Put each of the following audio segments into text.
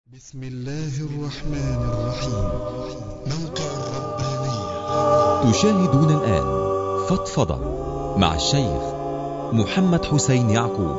بسم الله الرحمن الرحيم موقع الربانية تشاهدون الآن فضفضة مع الشيخ محمد حسين يعقوب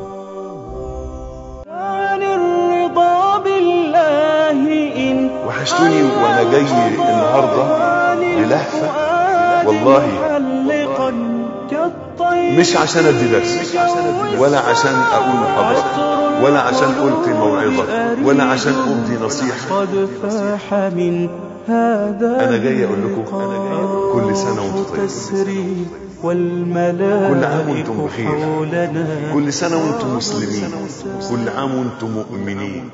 عن الرضا بالله إن وحشتوني وانا جاي النهارده للهفه والله معلقا كالطير مش عشان ادي درس ولا عشان اقول محاضره ولا عشان القي موعظه ولا عشان ابدي نصيحه قد فاح من هذا أنا جاي أقول لكم كل سنة وأنتم طيبين. تسري والملائكة كل عام وأنتم بخير. حولنا كل سنه وانتم مسلمين كل عام وانتم مؤمنين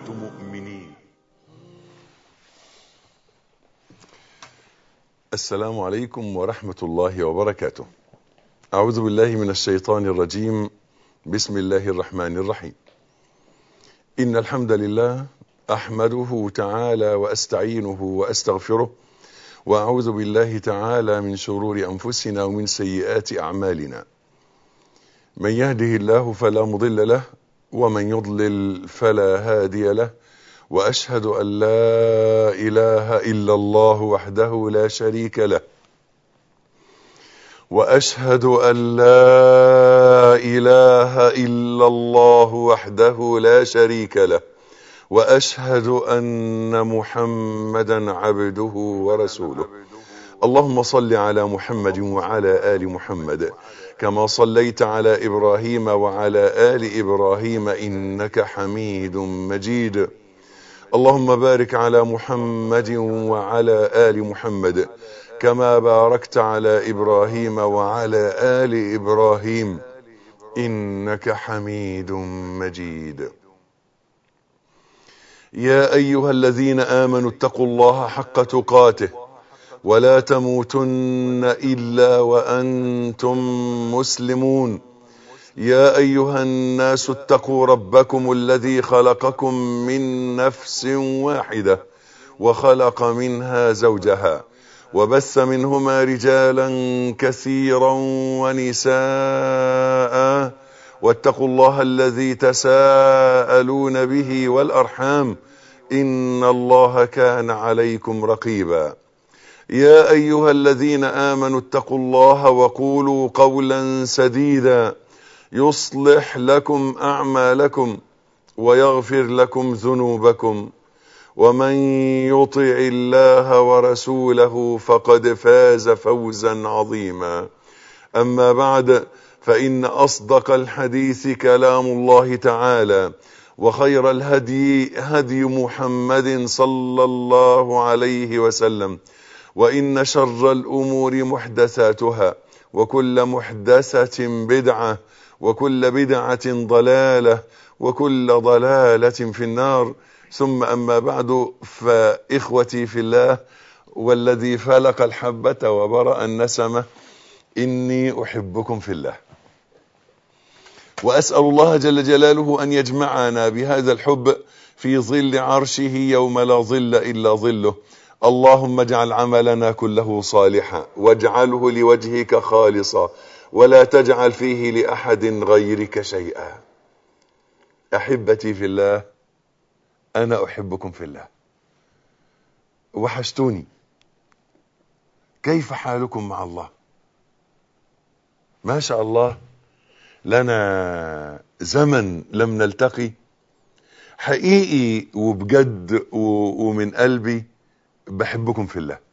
السلام عليكم ورحمه الله وبركاته اعوذ بالله من الشيطان الرجيم بسم الله الرحمن الرحيم ان الحمد لله احمده تعالى واستعينه واستغفره واعوذ بالله تعالى من شرور انفسنا ومن سيئات اعمالنا من يهده الله فلا مضل له ومن يضلل فلا هادي له واشهد ان لا اله الا الله وحده لا شريك له واشهد ان لا اله الا الله وحده لا شريك له واشهد ان محمدا عبده ورسوله اللهم صل على محمد وعلى ال محمد كما صليت على ابراهيم وعلى ال ابراهيم انك حميد مجيد اللهم بارك على محمد وعلى ال محمد كما باركت على ابراهيم وعلى ال ابراهيم انك حميد مجيد يا ايها الذين امنوا اتقوا الله حق تقاته ولا تموتن الا وانتم مسلمون يا ايها الناس اتقوا ربكم الذي خلقكم من نفس واحده وخلق منها زوجها وبث منهما رجالا كثيرا ونساء واتقوا الله الذي تساءلون به والارحام ان الله كان عليكم رقيبا يا ايها الذين امنوا اتقوا الله وقولوا قولا سديدا يصلح لكم اعمالكم ويغفر لكم ذنوبكم ومن يطع الله ورسوله فقد فاز فوزا عظيما اما بعد فان اصدق الحديث كلام الله تعالى وخير الهدي هدي محمد صلى الله عليه وسلم وان شر الامور محدثاتها وكل محدثه بدعه وكل بدعه ضلاله وكل ضلاله في النار ثم اما بعد فاخوتي في الله والذي فلق الحبه وبرا النسمه اني احبكم في الله واسال الله جل جلاله ان يجمعنا بهذا الحب في ظل عرشه يوم لا ظل الا ظله اللهم اجعل عملنا كله صالحا واجعله لوجهك خالصا ولا تجعل فيه لاحد غيرك شيئا احبتي في الله انا احبكم في الله وحشتوني كيف حالكم مع الله ما شاء الله لنا زمن لم نلتقي حقيقي وبجد و- ومن قلبي بحبكم في الله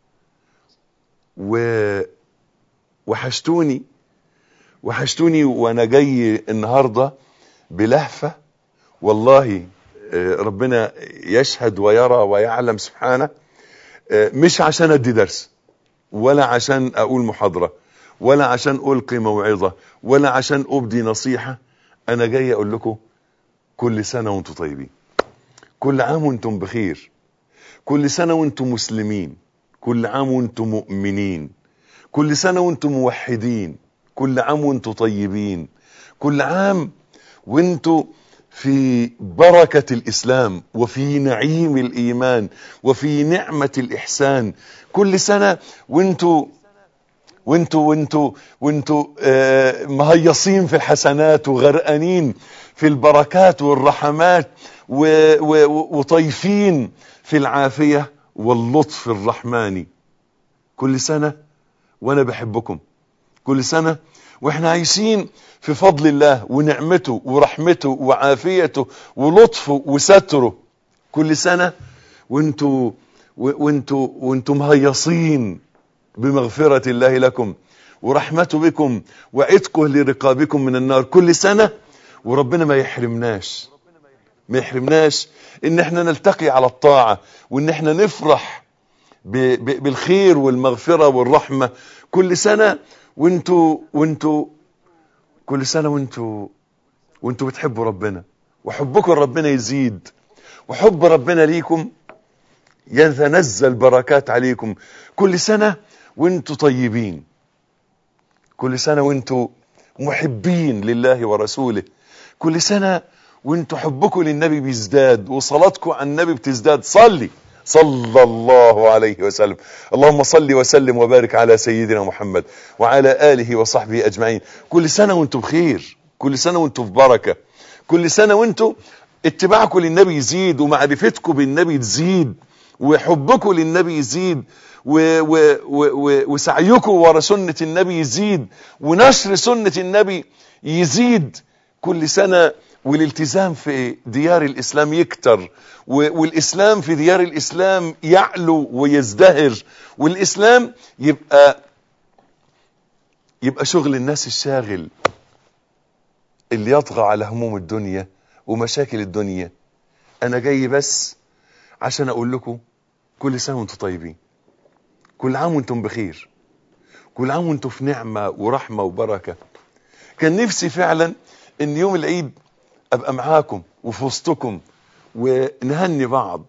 و وحشتوني وحشتوني وانا جاي النهارده بلهفه والله آه، ربنا يشهد ويرى ويعلم سبحانه آه، مش عشان ادي درس ولا عشان اقول محاضره ولا عشان القي موعظه ولا عشان ابدي نصيحه انا جاي اقول لكم كل سنه وانتم طيبين كل عام وانتم بخير كل سنه وانتم مسلمين كل عام وانتم مؤمنين كل سنه وانتم موحدين كل عام وانتم طيبين كل عام وانتم في بركه الاسلام وفي نعيم الايمان وفي نعمه الاحسان كل سنه وانتم وانتوا وانتوا وانتوا آه، مهيصين في الحسنات وغرقانين في البركات والرحمات و و وطيفين في العافية واللطف الرحماني كل سنة وانا بحبكم كل سنة واحنا عايشين في فضل الله ونعمته ورحمته وعافيته ولطفه وستره كل سنة وانتوا وانتوا وانتوا مهيصين بمغفرة الله لكم ورحمته بكم وعتقه لرقابكم من النار كل سنة وربنا ما يحرمناش ما يحرمناش ان احنا نلتقي على الطاعة وان احنا نفرح ب ب بالخير والمغفرة والرحمة كل سنة وانتوا وانتوا كل سنة وانتوا وانتوا بتحبوا ربنا وحبكم ربنا يزيد وحب ربنا ليكم يتنزل بركات عليكم كل سنة وانتوا طيبين كل سنة وانتوا محبين لله ورسوله كل سنة وانتوا حبكم للنبي بيزداد وصلاتكم على النبي بتزداد صلي صلى الله عليه وسلم اللهم صل وسلم وبارك على سيدنا محمد وعلى آله وصحبه أجمعين كل سنة وانتم بخير كل سنة وانتم في بركة كل سنة وانتم اتباعكم للنبي يزيد ومعرفتكم بالنبي تزيد وحبكم للنبي يزيد و و و و وسعيكم ورا سنة النبي يزيد ونشر سنة النبي يزيد كل سنة والالتزام في ديار الإسلام يكتر والإسلام في ديار الإسلام يعلو ويزدهر والإسلام يبقى يبقى شغل الناس الشاغل اللي يطغى على هموم الدنيا ومشاكل الدنيا أنا جاي بس عشان أقول لكم كل سنة وانتم طيبين كل عام وانتم بخير كل عام وانتم في نعمة ورحمة وبركة كان نفسي فعلا ان يوم العيد ابقى معاكم وفي وسطكم ونهني بعض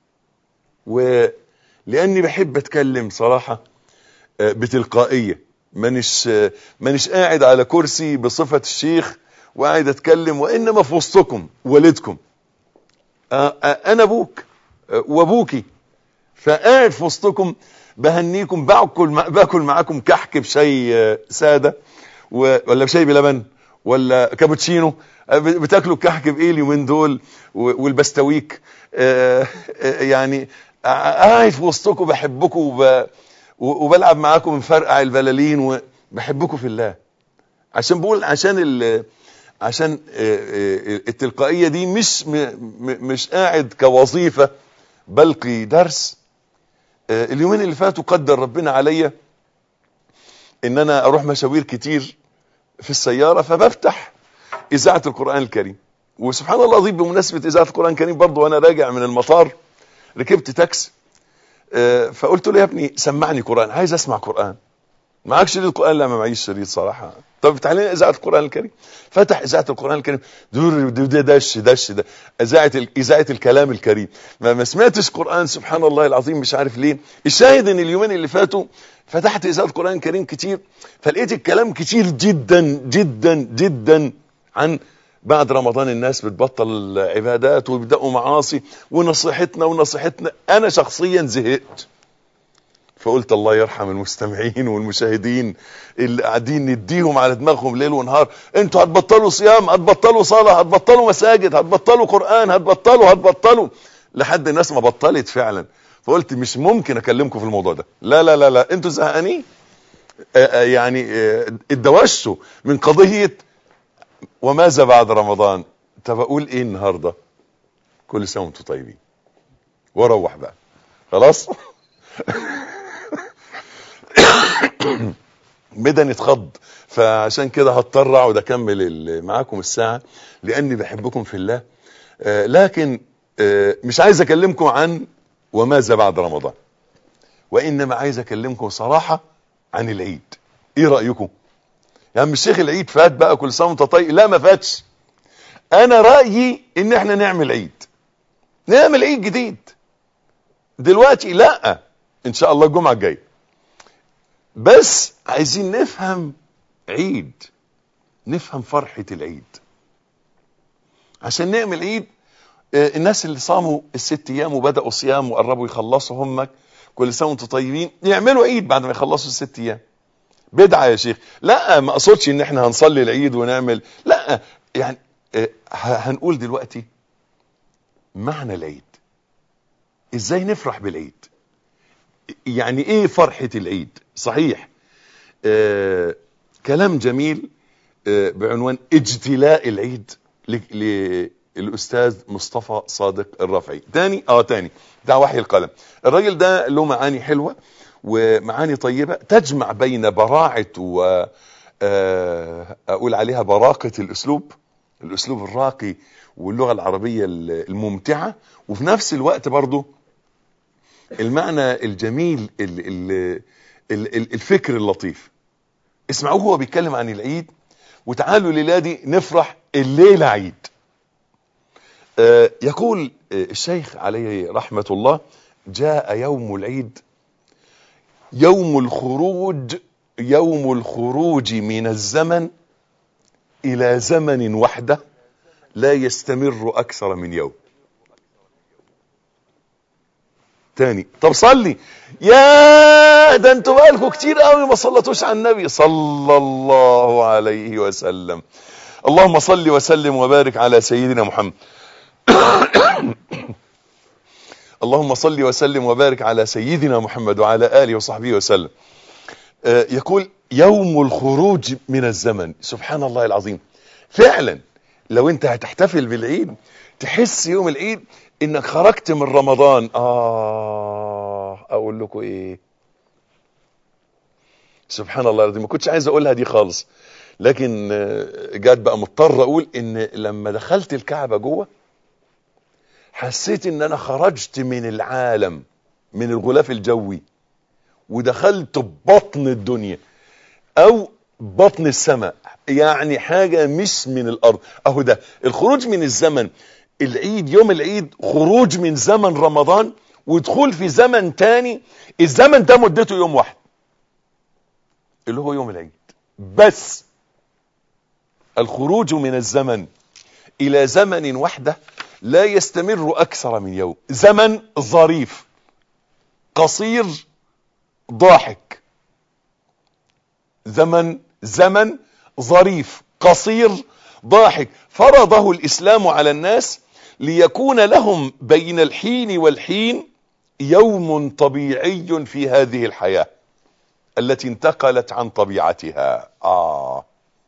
ولاني بحب اتكلم صراحة بتلقائية مانيش مانيش قاعد على كرسي بصفة الشيخ وقاعد اتكلم وانما في وسطكم والدكم انا ابوك وابوكي فقاعد في وسطكم بهنيكم باكل باكل معاكم كحك بشاي ساده ولا بشاي بلبن ولا كابتشينو بتاكلوا الكحك بايه اليومين دول والبستويك يعني قاعد في وسطكم بحبكم وب... وبلعب معاكم مفرقع البلالين وبحبكم في الله عشان بقول عشان ال... عشان التلقائيه دي مش م... مش قاعد كوظيفه بلقي درس اليومين اللي فاتوا قدر ربنا عليا ان انا اروح مشاوير كتير في السيارة فبفتح اذاعة القرآن الكريم وسبحان الله العظيم بمناسبة اذاعة القرآن الكريم برضو وانا راجع من المطار ركبت تاكسي فقلت له يا ابني سمعني قرآن عايز اسمع قرآن معاك شريط قرآن لا ما معيش شريط صراحة طب افتح لنا اذاعة القرآن الكريم فتح اذاعة القرآن الكريم دور ده دش دش ده اذاعة اذاعة الكلام الكريم ما, ما سمعتش قرآن سبحان الله العظيم مش عارف ليه الشاهد ان اليومين اللي فاتوا فتحت اذاعة القرآن الكريم كتير فلقيت الكلام كتير جدا جدا جدا عن بعد رمضان الناس بتبطل عبادات ويبداوا معاصي ونصيحتنا ونصيحتنا انا شخصيا زهقت فقلت الله يرحم المستمعين والمشاهدين اللي قاعدين نديهم على دماغهم ليل ونهار انتوا هتبطلوا صيام هتبطلوا صلاة هتبطلوا مساجد هتبطلوا قرآن هتبطلوا هتبطلوا لحد الناس ما بطلت فعلا فقلت مش ممكن اكلمكم في الموضوع ده لا لا لا لا انتوا زهقانين يعني اتدوشوا من قضية وماذا بعد رمضان طب اقول ايه النهاردة كل سنة وانتم طيبين واروح بقى خلاص بدن اتخض فعشان كده هضطر اقعد اكمل معاكم الساعه لاني بحبكم في الله آه لكن آه مش عايز اكلمكم عن وماذا بعد رمضان وانما عايز اكلمكم صراحه عن العيد ايه رايكم يا عم الشيخ العيد فات بقى كل سنه وانت طيب لا ما فاتش انا رايي ان احنا نعمل عيد نعمل عيد جديد دلوقتي لا ان شاء الله الجمعه الجايه بس عايزين نفهم عيد نفهم فرحة العيد عشان نعمل عيد الناس اللي صاموا الست ايام وبدأوا صيام وقربوا يخلصوا هم كل سنة وانتم طيبين يعملوا عيد بعد ما يخلصوا الست ايام بدعة يا شيخ لا ما اقصدش ان احنا هنصلي العيد ونعمل لا يعني هنقول دلوقتي معنى العيد ازاي نفرح بالعيد يعني ايه فرحة العيد صحيح آه كلام جميل آه بعنوان اجتلاء العيد ل- للاستاذ مصطفى صادق الرافعي تاني اه تاني بتاع وحي القلم الراجل ده له معاني حلوة ومعاني طيبة تجمع بين براعة و آه، اقول عليها براقة الاسلوب الاسلوب الراقي واللغة العربية الممتعة وفي نفس الوقت برضو المعنى الجميل ال ال ال ال الفكر اللطيف اسمعوه هو بيتكلم عن العيد وتعالوا الليلة دي نفرح الليلة عيد آه، يقول آه، الشيخ عليه رحمة الله جاء يوم العيد يوم الخروج يوم الخروج من الزمن إلى زمن وحده لا يستمر أكثر من يوم تاني طب صلي يا ده انتوا بقالكوا كتير قوي ما صلتوش على النبي صلى الله عليه وسلم اللهم صل وسلم وبارك على سيدنا محمد اللهم صل وسلم وبارك على سيدنا محمد وعلى آله وصحبه وسلم آه، يقول يوم الخروج من الزمن سبحان الله العظيم فعلا لو انت هتحتفل بالعيد تحس يوم العيد انك خرجت من رمضان اه اقول لكم ايه سبحان الله العظيم ما كنتش عايز اقولها دي خالص لكن آه، جات بقى مضطر اقول ان لما دخلت الكعبة جوه حسيت ان انا خرجت من العالم من الغلاف الجوي ودخلت ببطن الدنيا او بطن السماء يعني حاجة مش من الارض اهو ده الخروج من الزمن العيد يوم العيد خروج من زمن رمضان ودخول في زمن تاني الزمن ده مدته يوم واحد اللي هو يوم العيد بس الخروج من الزمن الى زمن وحده لا يستمر اكثر من يوم زمن ظريف قصير ضاحك زمن زمن ظريف قصير ضاحك فرضه الاسلام على الناس ليكون لهم بين الحين والحين يوم طبيعي في هذه الحياة التي انتقلت عن طبيعتها آه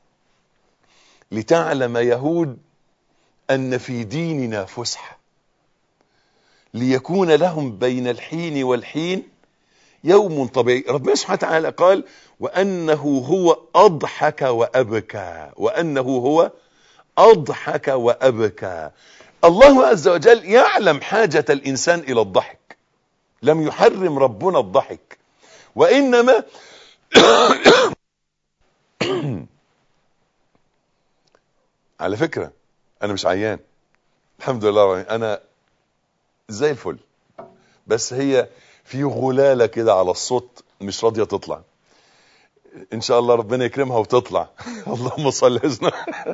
لتعلم يهود أن في ديننا فسحة ليكون لهم بين الحين والحين يوم طبيعي ربنا سبحانه وتعالى قال وأنه هو أضحك وأبكى وأنه هو أضحك وأبكى الله عز وجل يعلم حاجة الإنسان إلى الضحك لم يحرم ربنا الضحك وإنما على فكرة أنا مش عيان الحمد لله أنا زي الفل بس هي في غلالة كده على الصوت مش راضية تطلع ان شاء الله ربنا يكرمها وتطلع اللهم صل حسنا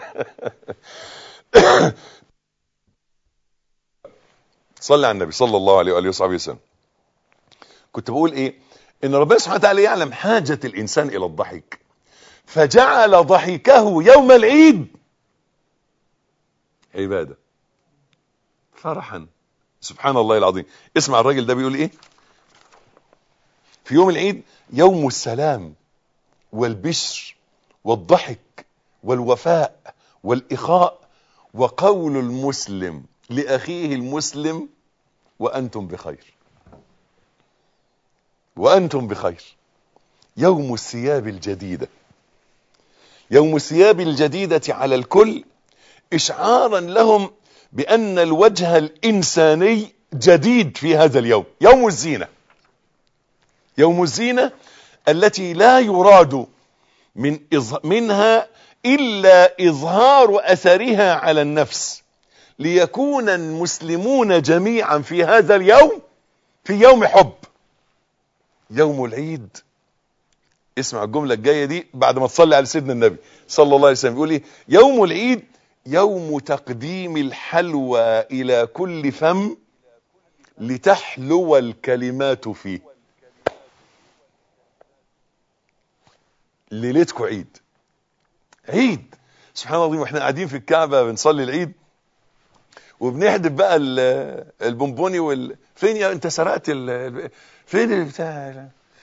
صلي على النبي صلى الله عليه واله وصحبه وسلم كنت بقول ايه ان ربنا سبحانه وتعالى يعلم حاجة الانسان الى الضحك فجعل ضحكه يوم العيد عبادة فرحا سبحان الله العظيم اسمع الراجل ده بيقول ايه في يوم العيد يوم السلام والبشر والضحك والوفاء والإخاء وقول المسلم لأخيه المسلم وأنتم بخير وأنتم بخير يوم الثياب الجديدة يوم الثياب الجديدة على الكل إشعارا لهم بأن الوجه الإنساني جديد في هذا اليوم يوم الزينة يوم الزينة التي لا يراد من إظ... منها إلا إظهار أثرها على النفس ليكون المسلمون جميعا في هذا اليوم في يوم حب يوم العيد اسمع الجملة الجاية دي بعد ما تصلي على سيدنا النبي صلى الله عليه وسلم يقول ايه يوم العيد يوم تقديم الحلوى إلى كل فم لتحلو الكلمات فيه ليلتكم عيد عيد سبحان الله العظيم واحنا قاعدين في الكعبة بنصلي العيد وبنحدف بقى ال- البونبوني وال فين يا انت سرقت ال... فين البتاع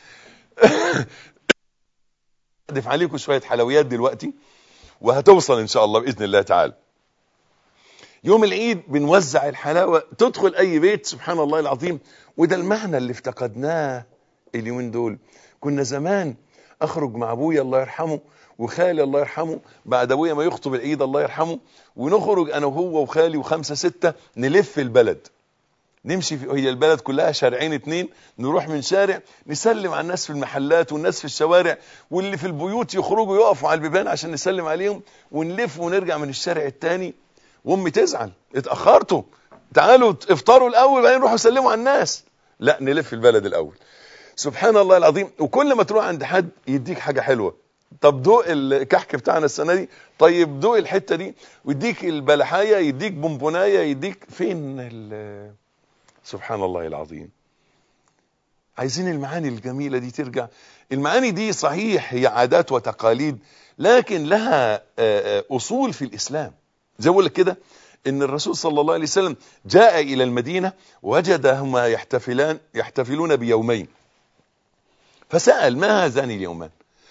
احدف عليكم شويه حلويات دلوقتي وهتوصل ان شاء الله باذن الله تعالى يوم العيد بنوزع الحلاوه تدخل اي بيت سبحان الله العظيم وده المعنى اللي افتقدناه اليومين دول كنا زمان اخرج مع ابويا الله يرحمه وخالي الله يرحمه بعد ابويا ما يخطب العيد الله يرحمه ونخرج انا وهو وخالي وخمسه سته نلف البلد نمشي في هي البلد كلها شارعين اتنين نروح من شارع نسلم على الناس في المحلات والناس في الشوارع واللي في البيوت يخرجوا يقفوا على البيبان عشان نسلم عليهم ونلف ونرجع من الشارع التاني وامي تزعل اتاخرتوا تعالوا افطروا الاول بعدين روحوا سلموا على الناس لا نلف البلد الاول سبحان الله العظيم وكل ما تروح عند حد يديك حاجه حلوه طب دوق الكحك بتاعنا السنه دي طيب دوق الحته دي ويديك البلحايه يديك بونبونايه يديك فين ال سبحان الله العظيم عايزين المعاني الجميلة دي ترجع المعاني دي صحيح هي عادات وتقاليد لكن لها آه، آه، أصول في الإسلام زي ما بقول لك كده ان الرسول صلى الله عليه وسلم جاء الى المدينة وجدهما يحتفلان يحتفلون بيومين فسأل ما هذان اليومان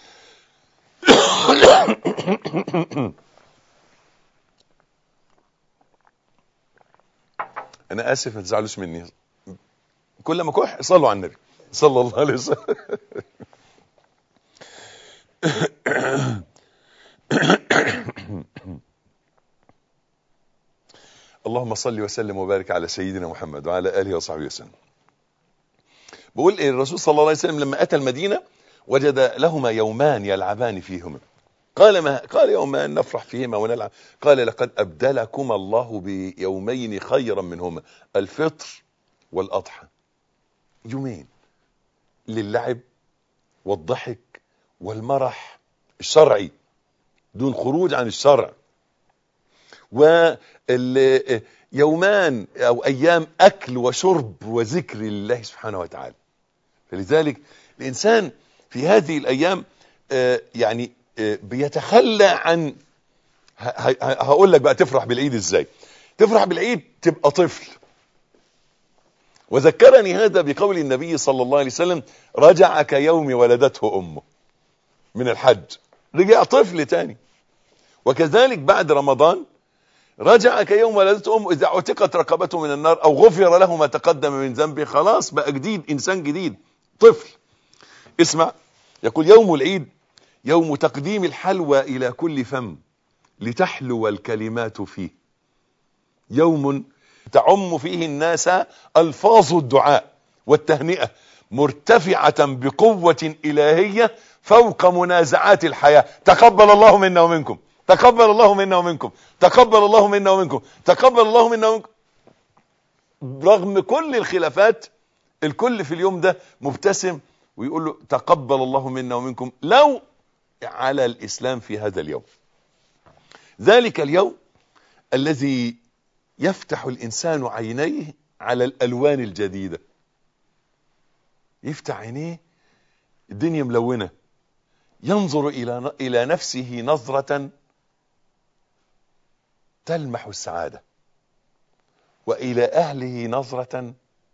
انا اسف ما تزعلوش مني كل ما كح صلوا على النبي صلى الله عليه وسلم اللهم صل وسلم وبارك على سيدنا محمد وعلى اله وصحبه وسلم بقول إيه الرسول صلى الله عليه وسلم لما اتى المدينه وجد لهما يومان يلعبان فيهما قال ما قال يومان نفرح فيهما ونلعب قال لقد ابدلكما الله بيومين خيرا منهما الفطر والاضحى يومين للعب والضحك والمرح الشرعي دون خروج عن الشرع ويومان او ايام اكل وشرب وذكر لله سبحانه وتعالى فلذلك الانسان في هذه الايام آه، يعني آه، بيتخلى عن ه- ه- هقول لك بقى تفرح بالعيد ازاي تفرح بالعيد تبقى طفل وذكرني هذا بقول النبي صلى الله عليه وسلم رجع كيوم ولدته امه من الحج رجع طفل تاني وكذلك بعد رمضان رجع كيوم ولدته امه اذا اعتقت رقبته من النار او غفر له ما تقدم من ذنبه خلاص بقى جديد انسان جديد طفل اسمع يقول يوم العيد يوم تقديم الحلوى الى كل فم لتحلو الكلمات فيه يوم تعم فيه الناس الفاظ الدعاء والتهنئه مرتفعه بقوه الهيه فوق منازعات الحياه تقبل الله منا ومنكم تقبل الله منا ومنكم تقبل الله منا ومنكم تقبل الله منا ومنكم رغم كل الخلافات الكل في اليوم ده مبتسم ويقول له تقبل الله منا ومنكم لو على الاسلام في هذا اليوم ذلك اليوم الذي يفتح الانسان عينيه على الالوان الجديده يفتح عينيه الدنيا ملونه ينظر الى الى نفسه نظره تلمح السعاده والى اهله نظره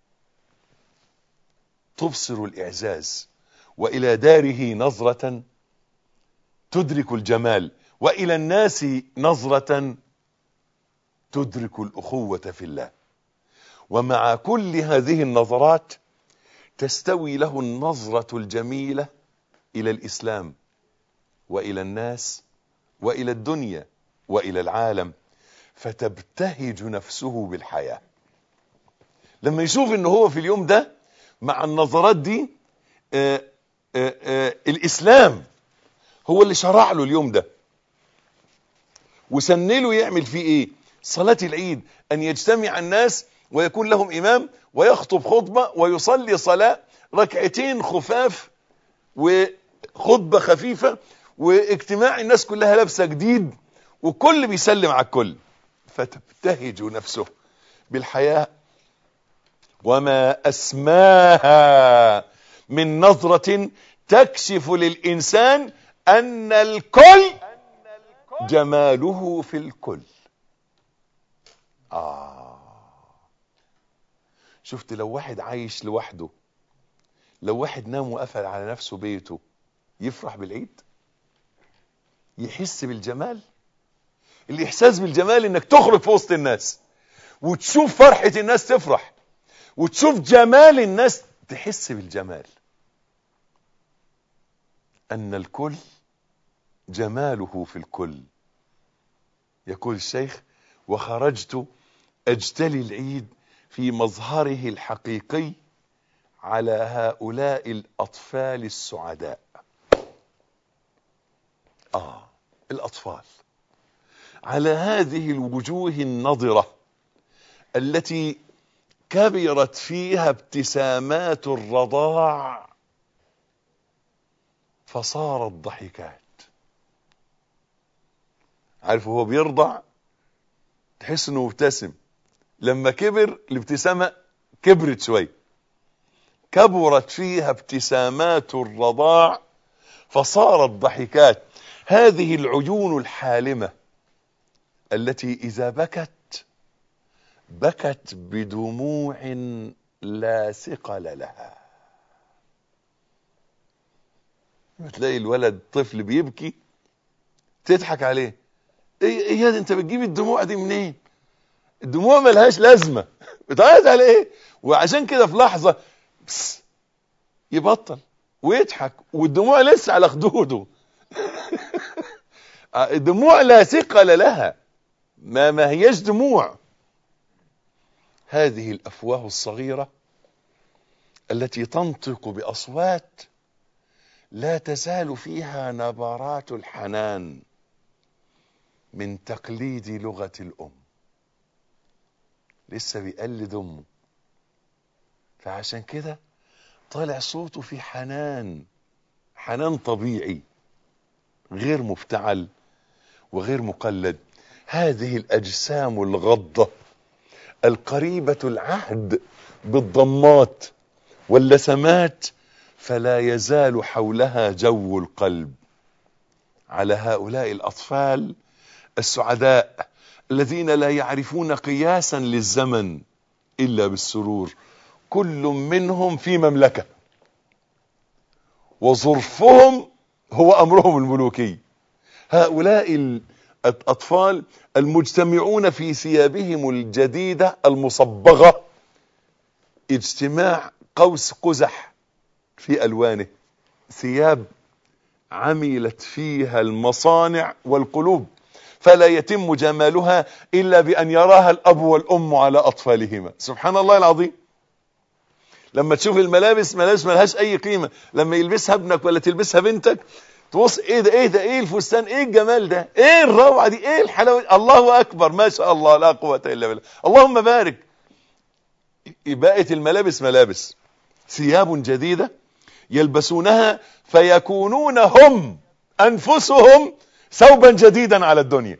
تبصر الاعزاز والى داره نظره تدرك الجمال والى الناس نظره تدرك الاخوه في الله ومع كل هذه النظرات تستوي له النظره الجميله الى الاسلام والى الناس والى الدنيا والى العالم فتبتهج نفسه بالحياه لما يشوف ان هو في اليوم ده مع النظرات دي آآ آآ الاسلام هو اللي شرع له اليوم ده وسنله يعمل فيه ايه صلاة العيد ان يجتمع الناس ويكون لهم امام ويخطب خطبة ويصلي صلاة ركعتين خفاف وخطبة خفيفة واجتماع الناس كلها لابسة جديد وكل بيسلم على الكل فتبتهج نفسه بالحياة وما اسماها من نظرة تكشف للإنسان أن الكل جماله في الكل آه شفت لو واحد عايش لوحده لو واحد نام وقفل على نفسه بيته يفرح بالعيد يحس بالجمال الإحساس بالجمال إنك تخرج في وسط الناس وتشوف فرحة الناس تفرح وتشوف جمال الناس تحس بالجمال أن الكل جماله في الكل يقول الشيخ وخرجت أجتلي العيد في مظهره الحقيقي على هؤلاء الأطفال السعداء آه الأطفال على هذه الوجوه النضرة التي كبرت فيها ابتسامات الرضاع فصارت ضحكات عارف هو بيرضع تحس انه مبتسم لما كبر الابتسامة كبرت شوي كبرت فيها ابتسامات الرضاع فصارت ضحكات هذه العيون الحالمة التي إذا بكت بكت بدموع لا ثقل لها تلاقي الولد طفل بيبكي تضحك عليه ايه ايه يا انت بتجيب الدموع دي منين الدموع ملهاش لازمة بتعيط على ايه وعشان كده في لحظة بس يبطل ويضحك والدموع لسه على خدوده الدموع لا ثقل لها ما ما هياش دموع هذه الافواه الصغيره التي تنطق باصوات لا تزال فيها نبرات الحنان من تقليد لغه الام لسه بيقلد امه فعشان كده طالع صوته في حنان حنان طبيعي غير مفتعل وغير مقلد هذه الاجسام الغضه القريبه العهد بالضمات واللسمات فلا يزال حولها جو القلب على هؤلاء الاطفال السعداء الذين لا يعرفون قياسا للزمن الا بالسرور كل منهم في مملكه وظرفهم هو امرهم الملوكي هؤلاء الاطفال المجتمعون في ثيابهم الجديده المصبغه اجتماع قوس قزح في الوانه ثياب عملت فيها المصانع والقلوب فلا يتم جمالها الا بان يراها الاب والام على اطفالهما سبحان الله العظيم لما تشوف الملابس ملابس ملهاش اي قيمه لما يلبسها ابنك ولا تلبسها بنتك تبص ايه ده ايه ده ايه الفستان ايه الجمال ده ايه الروعه دي ايه الحلاوه الله اكبر ما شاء الله لا قوه الا بالله اللهم بارك بقت الملابس ملابس ثياب جديده يلبسونها فيكونون هم انفسهم ثوبا جديدا على الدنيا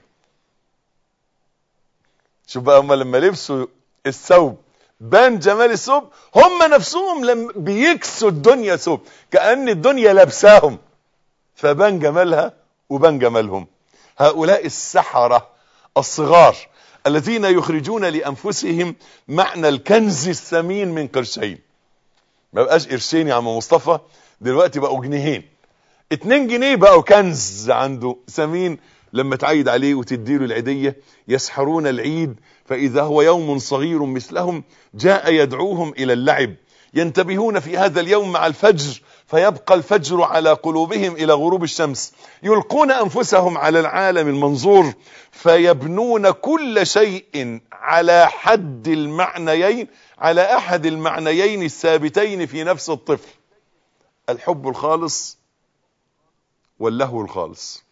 شوف بقى هم لما لبسوا الثوب بان جمال الثوب هم نفسهم لما بيكسوا الدنيا ثوب كأن الدنيا لابساهم فبان جمالها وبان جمالهم هؤلاء السحرة الصغار الذين يخرجون لأنفسهم معنى الكنز الثمين من قرشين ما بقاش قرشين يا عم مصطفى دلوقتي بقوا جنيهين اتنين جنيه بقوا كنز عنده ثمين لما تعيد عليه وتديله العيدية يسحرون العيد فإذا هو يوم صغير مثلهم جاء يدعوهم إلى اللعب ينتبهون في هذا اليوم مع الفجر فيبقى الفجر على قلوبهم إلى غروب الشمس يلقون أنفسهم على العالم المنظور فيبنون كل شيء على حد المعنيين على أحد المعنيين الثابتين في نفس الطفل الحب الخالص واللهو الخالص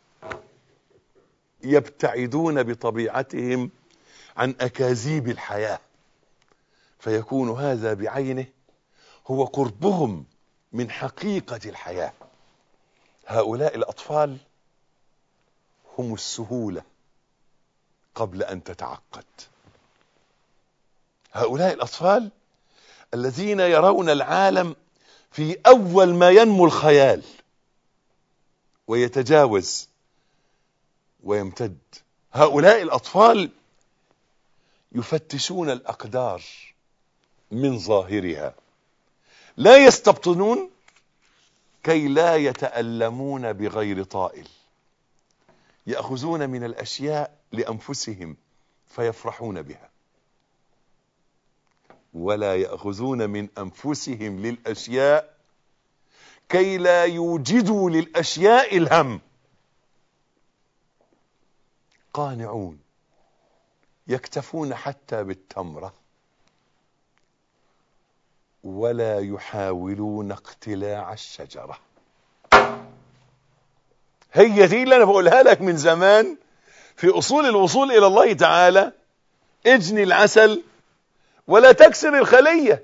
يبتعدون بطبيعتهم عن أكاذيب الحياة فيكون هذا بعينه هو قربهم من حقيقة الحياة هؤلاء الأطفال هم السهولة قبل أن تتعقد هؤلاء الأطفال الذين يرون العالم في أول ما ينمو الخيال ويتجاوز ويمتد هؤلاء الأطفال يفتشون الأقدار من ظاهرها لا يستبطنون كي لا يتألمون بغير طائل يأخذون من الأشياء لأنفسهم فيفرحون بها ولا يأخذون من أنفسهم للأشياء كي لا يوجدوا للأشياء الهم قانعون يكتفون حتى بالتمرة ولا يحاولون اقتلاع الشجرة هي دي اللي انا بقولها لك من زمان في اصول الوصول الى الله تعالى اجني العسل ولا تكسر الخلية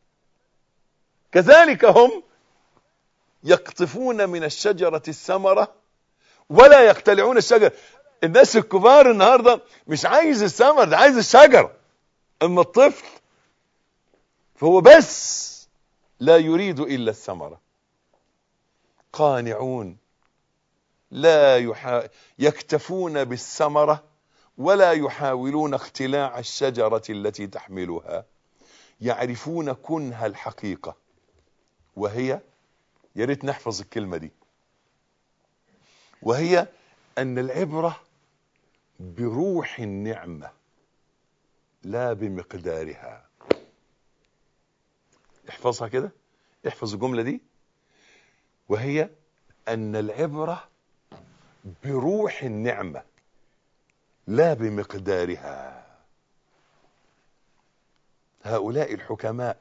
كذلك هم يقطفون من الشجرة الثمرة ولا يقتلعون الشجر الناس الكبار النهاردة مش عايز الثمر ده عايز الشجر اما الطفل فهو بس لا يريد الا الثمرة قانعون لا يحا... يكتفون بالثمرة ولا يحاولون اختلاع الشجرة التي تحملها يعرفون كنها الحقيقة وهي يا ريت نحفظ الكلمة دي وهي أن العبرة بروح النعمة لا بمقدارها احفظها كده احفظ الجملة دي وهي أن العبرة بروح النعمة لا بمقدارها هؤلاء الحكماء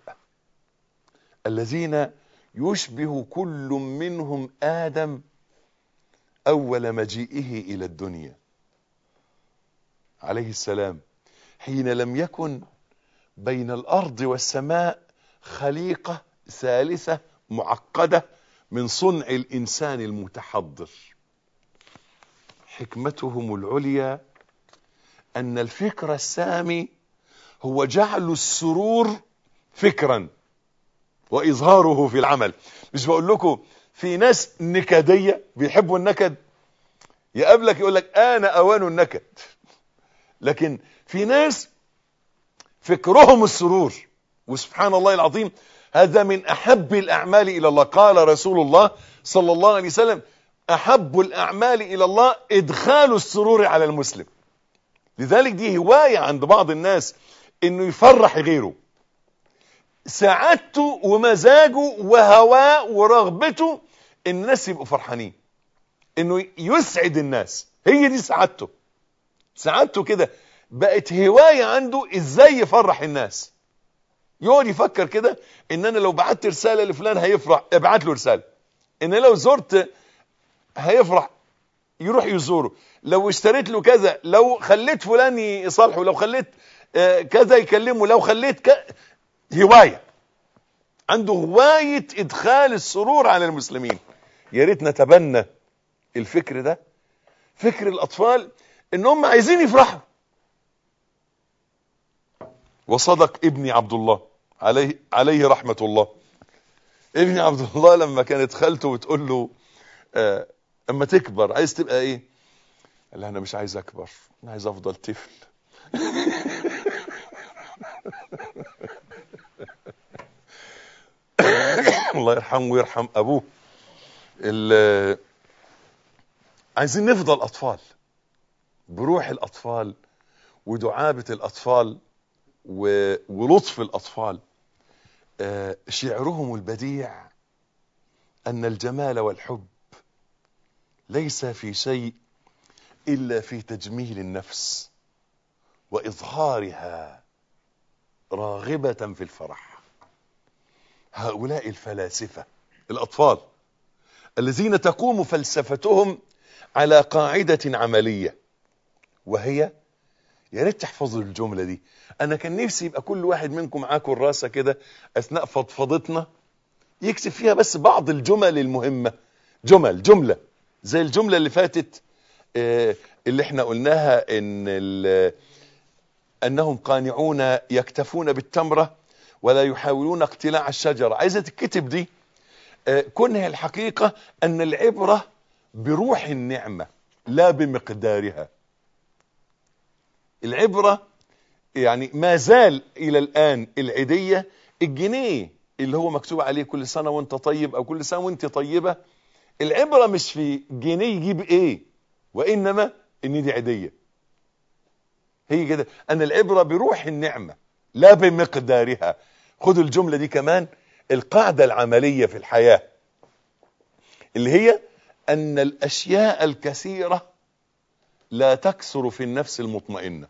الذين يشبه كل منهم آدم أول مجيئه إلى الدنيا عليه السلام حين لم يكن بين الأرض والسماء خليقة ثالثة معقدة من صنع الإنسان المتحضر حكمتهم العليا أن الفكر السامي هو جعل السرور فكرا وإظهاره في العمل مش بقول لكم في ناس نكدية بيحبوا النكد يقابلك يقول لك أنا أوان النكد لكن في ناس فكرهم السرور وسبحان الله العظيم هذا من أحب الأعمال إلى الله قال رسول الله صلى الله عليه وسلم أحب الأعمال إلى الله إدخال السرور على المسلم لذلك دي هواية عند بعض الناس إنه يفرح غيره سعادته ومزاجه وهواه ورغبته إن الناس يبقوا فرحانين إنه يسعد الناس هي دي سعادته سعادته كده بقت هواية عنده إزاي يفرح الناس يقعد يفكر كده إن أنا لو بعت رسالة لفلان هيفرح ابعت له رسالة إن لو زرت هيفرح يروح يزوره لو اشتريت له كذا لو خليت فلان يصالحه لو خليت آه كذا يكلمه لو خليت ك... هواية عنده هواية ادخال السرور على المسلمين يا ريت نتبنى الفكر ده فكر الاطفال ان هم عايزين يفرحوا وصدق ابني عبد الله عليه عليه رحمة الله ابني عبد الله لما كانت خالته بتقول له آه اما تكبر عايز تبقى ايه قال لها انا مش عايز اكبر انا عايز افضل طفل الله يرحمه ويرحم ابوه عايزين نفضل اطفال بروح الاطفال ودعابة الاطفال و... ولطف الاطفال آه شعرهم البديع ان الجمال والحب ليس في شيء الا في تجميل النفس واظهارها راغبة في الفرح هؤلاء الفلاسفة الاطفال الذين تقوم فلسفتهم على قاعدة عملية وهي يا ريت تحفظوا الجملة دي انا كان نفسي يبقى كل واحد منكم معاه كراسة كده اثناء فضفضتنا يكتب فيها بس بعض الجمل المهمة جمل جملة زي الجملة اللي فاتت آه اللي احنا قلناها ان انهم قانعون يكتفون بالتمرة ولا يحاولون اقتلاع الشجرة عايزة تتكتب دي آه كنها الحقيقة ان العبرة بروح النعمة لا بمقدارها العبرة يعني ما زال الى الان العيديه الجنيه اللي هو مكتوب عليه كل سنه وانت طيب او كل سنه وانت طيبه العبره مش في جنيه يجيب ايه وانما ان دي عيديه هي كده ان العبره بروح النعمه لا بمقدارها خدوا الجمله دي كمان القاعده العمليه في الحياه اللي هي ان الاشياء الكثيره لا تكثر في النفس المطمئنه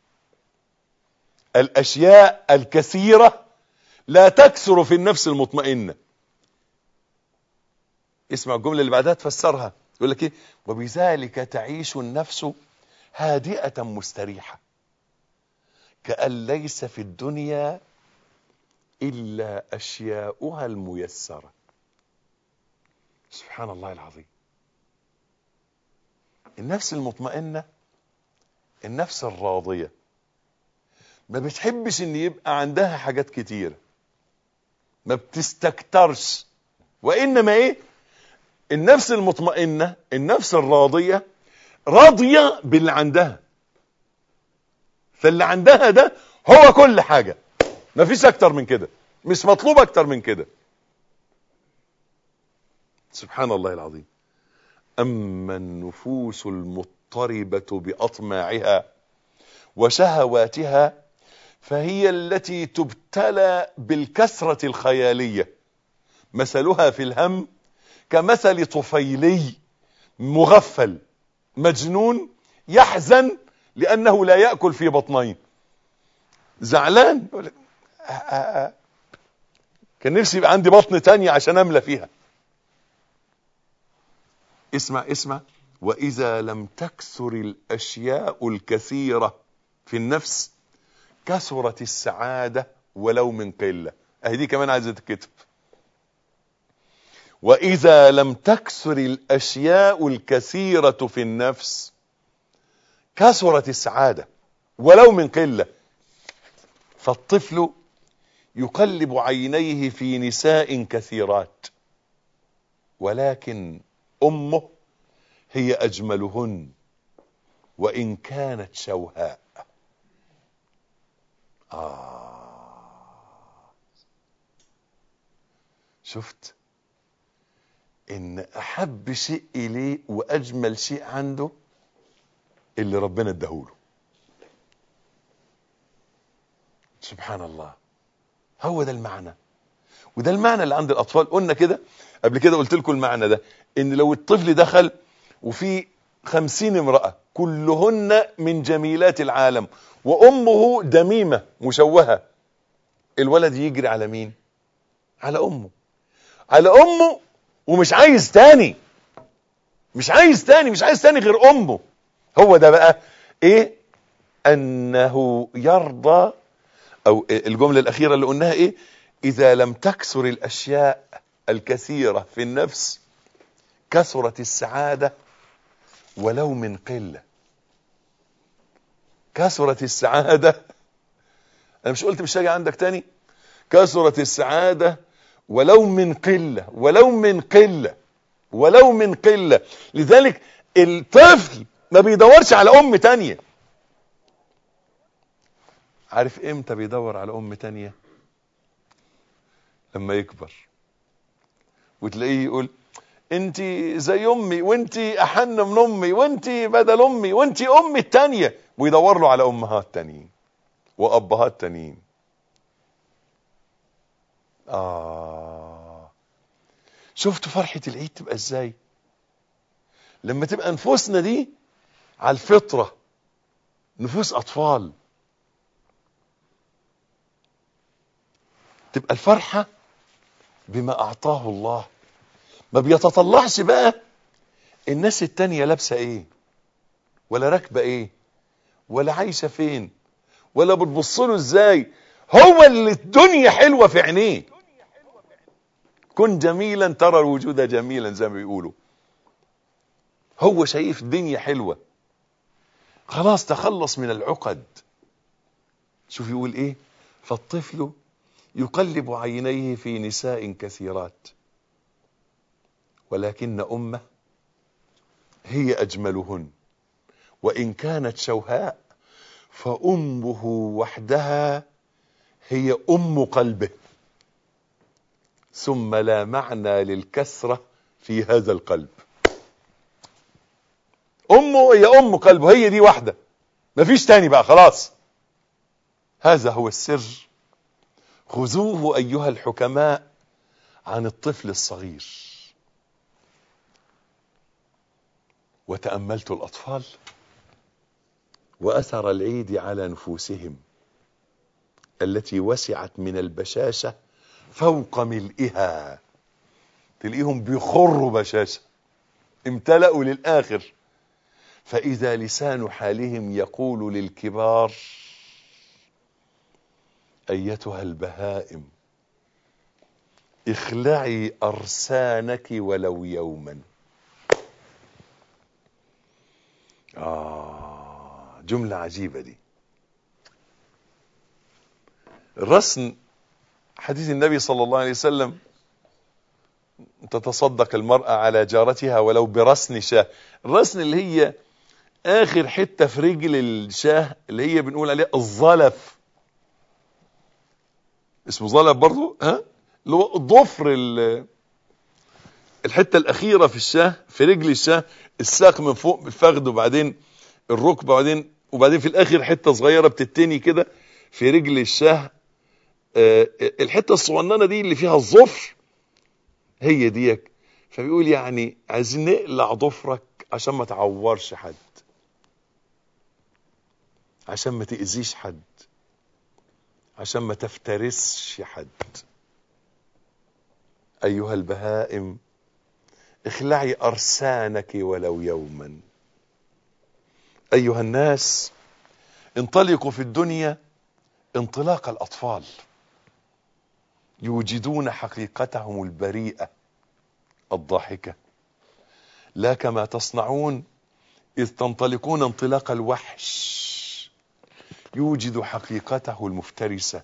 الاشياء الكثيره لا تكثر في النفس المطمئنه اسمع الجمله اللي بعدها تفسرها يقول لك ايه وبذلك تعيش النفس هادئه مستريحه كأن ليس في الدنيا إلا أشياؤها الميسرة سبحان الله العظيم النفس المطمئنة النفس الراضية ما بتحبش ان يبقى عندها حاجات كتيرة ما بتستكترش وانما ايه النفس المطمئنة النفس الراضية راضية باللي عندها فاللي عندها ده هو كل حاجة مفيش اكتر من كده مش مطلوب اكتر من كده سبحان الله العظيم اما النفوس المضطربة باطماعها وشهواتها فهي التي تبتلى بالكثرة الخيالية مثلها في الهم كمثل طفيلي مغفل مجنون يحزن لأنه لا يأكل في بطنين زعلان يقول لك آه آه آه. كان نفسي يبقى عندي بطن تانية عشان أملى فيها اسمع اسمع وإذا لم تكثر الأشياء الكثيرة في النفس كثرت السعادة ولو من قلة أهي دي كمان عايزة تتكتب وإذا لم تكثر الأشياء الكثيرة في النفس كثرت السعادة ولو من قلة فالطفل يقلب عينيه في نساء كثيرات ولكن أمه هي أجملهن وإن كانت شوهاء آه شفت إن أحب شيء إليه وأجمل شيء عنده اللي ربنا اداهوله سبحان الله هو ده المعنى وده المعنى اللي عند الاطفال قلنا كده قبل كده قلت لكم المعنى ده ان لو الطفل دخل وفي خمسين امرأة كلهن من جميلات العالم وامه دميمة مشوهة الولد يجري على مين على امه على امه ومش عايز تاني مش عايز تاني مش عايز تاني غير امه هو ده بقى ايه انه يرضى او الجملة الاخيرة اللي قلناها ايه اذا لم تكثر الاشياء الكثيرة في النفس كثرت السعادة ولو من قلة كثرت السعادة انا مش قلت مش هاجي عندك تاني كثرت السعادة ولو من قلة ولو من قلة ولو من قلة لذلك الطفل ما بيدورش على ام تانية عارف امتى بيدور على ام تانية لما يكبر وتلاقيه يقول انت زي امي وانت احن من امي وانت بدل امي وانت امي التانية ويدور له على امهات تانيين وابهات تانيين اه شفتوا فرحة العيد تبقى ازاي لما تبقى نفوسنا دي على الفطرة نفوس اطفال تبقى الفرحة بما اعطاه الله ما بيتطلعش بقى الناس التانية لابسة ايه ولا راكبة ايه ولا عايشة فين ولا بتبص له ازاي هو اللي الدنيا حلوة في عينيه كن جميلا ترى الوجود جميلا زي ما بيقولوا هو شايف الدنيا حلوة خلاص تخلص من العقد شوف يقول ايه فالطفل يقلب عينيه في نساء كثيرات ولكن امه هي اجملهن وان كانت شوهاء فأمه وحدها هي أم قلبه ثم لا معنى للكسرة في هذا القلب أمه هي أم قلبه هي دي واحدة مفيش تاني بقى خلاص هذا هو السر خذوه أيها الحكماء عن الطفل الصغير وتأملت الأطفال وأثر العيد على نفوسهم التي وسعت من البشاشة فوق ملئها تلاقيهم بيخروا بشاشة امتلأوا للآخر فإذا لسان حالهم يقول للكبار أيتها البهائم اخلعي أرسانك ولو يوما آه جملة عجيبة دي الرسن حديث النبي صلى الله عليه وسلم تتصدق المرأة على جارتها ولو برسن شاه الرسن اللي هي آخر حتة في رجل الشاه اللي هي بنقول عليها الظلف اسمه ظلف برضو ها اللي هو ضفر ال- الحتة الأخيرة في الشاه في رجل الشاه الساق من فوق الفخذ وبعدين الركبة وبعدين وبعدين في الآخر حتة صغيرة بتتني كده في رجل الشاه آه، الحتة الصغننة دي اللي فيها الظفر هي ديك فبيقول يعني عايزين نقلع ضفرك عشان ما تعورش حد عشان ما تأذيش حد عشان ما تفترسش حد أيها البهائم اخلعي أرسانك ولو يوما أيها الناس انطلقوا في الدنيا انطلاق الأطفال يوجدون حقيقتهم البريئة الضاحكة لا كما تصنعون إذ تنطلقون انطلاق الوحش يوجد حقيقته المفترسة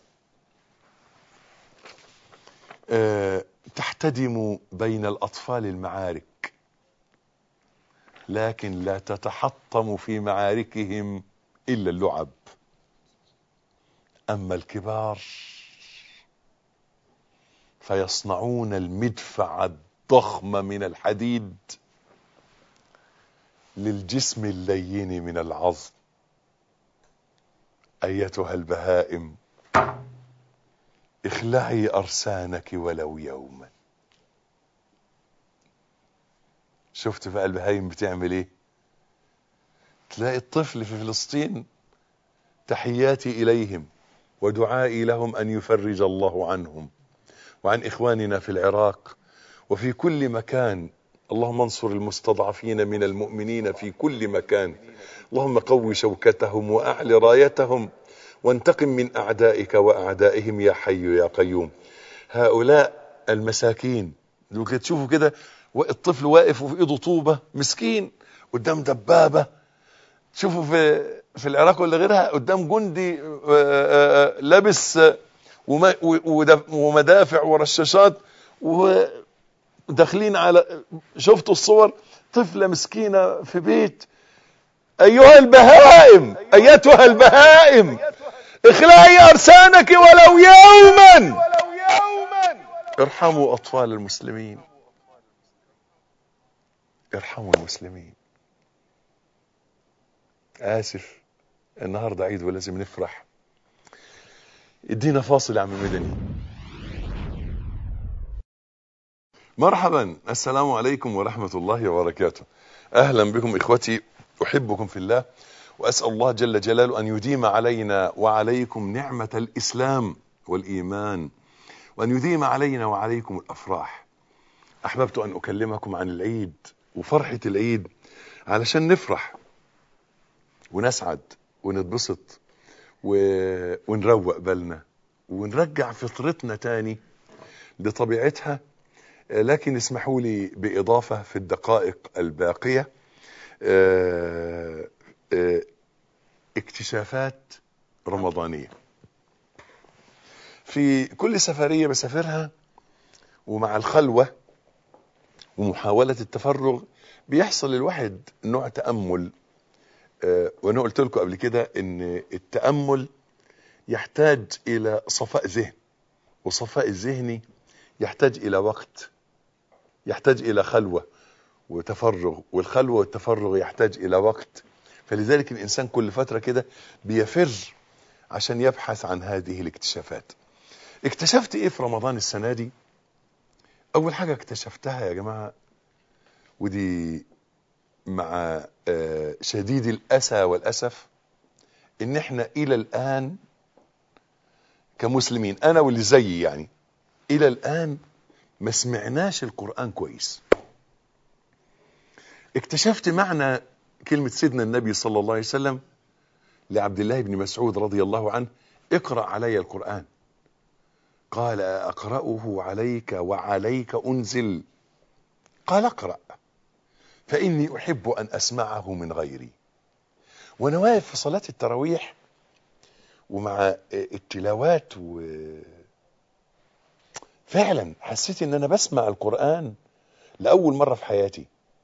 أه تحتدم بين الأطفال المعارك لكن لا تتحطم في معاركهم إلا اللعب أما الكبار فيصنعون المدفع الضخم من الحديد للجسم اللين من العظم أيتها البهائم اخلعي أرسانك ولو يوما شفت بقى البهايم بتعمل ايه تلاقي الطفل في فلسطين تحياتي إليهم ودعائي لهم أن يفرج الله عنهم وعن إخواننا في العراق وفي كل مكان اللهم انصر المستضعفين من المؤمنين في كل مكان اللهم قوي شوكتهم وأعل رايتهم وانتقم من أعدائك وأعدائهم يا حي يا قيوم هؤلاء المساكين لو كده تشوفوا كده الطفل واقف وفي ايده طوبة مسكين قدام دبابة شوفوا في في العراق ولا غيرها قدام جندي آه، آه، لابس آه، وما- و- ودف- ومدافع ورشاشات وداخلين على شفتوا الصور طفلة مسكينة في بيت أيها البهائم أيتها البهائم اخلعي أرسانك ولو يوما ارحموا أطفال المسلمين ارحموا المسلمين آسف النهاردة عيد ولازم نفرح ادينا فاصل يا عم مدني مرحبا السلام عليكم ورحمة الله وبركاته أهلا بكم إخوتي أحبكم في الله وأسأل الله جل جلاله أن يديم علينا وعليكم نعمة الإسلام والإيمان وأن يديم علينا وعليكم الأفراح أحببت أن أكلمكم عن العيد وفرحة العيد علشان نفرح ونسعد ونتبسط و... ونروق بالنا ونرجع فطرتنا تاني لطبيعتها لكن اسمحوا لي بإضافة في الدقائق الباقية آه، آه، اكتشافات رمضانية في كل سفرية بسافرها ومع الخلوة ومحاولة التفرغ بيحصل الواحد نوع تأمل آه، وانا قلت لكم قبل كده ان التامل يحتاج الى صفاء ذهن وصفاء الذهني يحتاج الى وقت يحتاج الى خلوه وتفرغ والخلوه والتفرغ يحتاج الى وقت فلذلك الانسان كل فتره كده بيفر عشان يبحث عن هذه الاكتشافات اكتشفت ايه في رمضان السنه دي اول حاجه اكتشفتها يا جماعه ودي مع آه، شديد الاسى والاسف ان احنا الى الان كمسلمين انا واللي زيي يعني الى الان ما سمعناش القران كويس اكتشفت معنى كلمه سيدنا النبي صلى الله عليه وسلم لعبد الله بن مسعود رضي الله عنه اقرا علي القران قال اقراه عليك وعليك انزل قال اقرا فاني احب ان اسمعه من غيري وانا واقف في صلاه التراويح ومع التلاوات و فعلا حسيت ان انا بسمع القران لاول مره في حياتي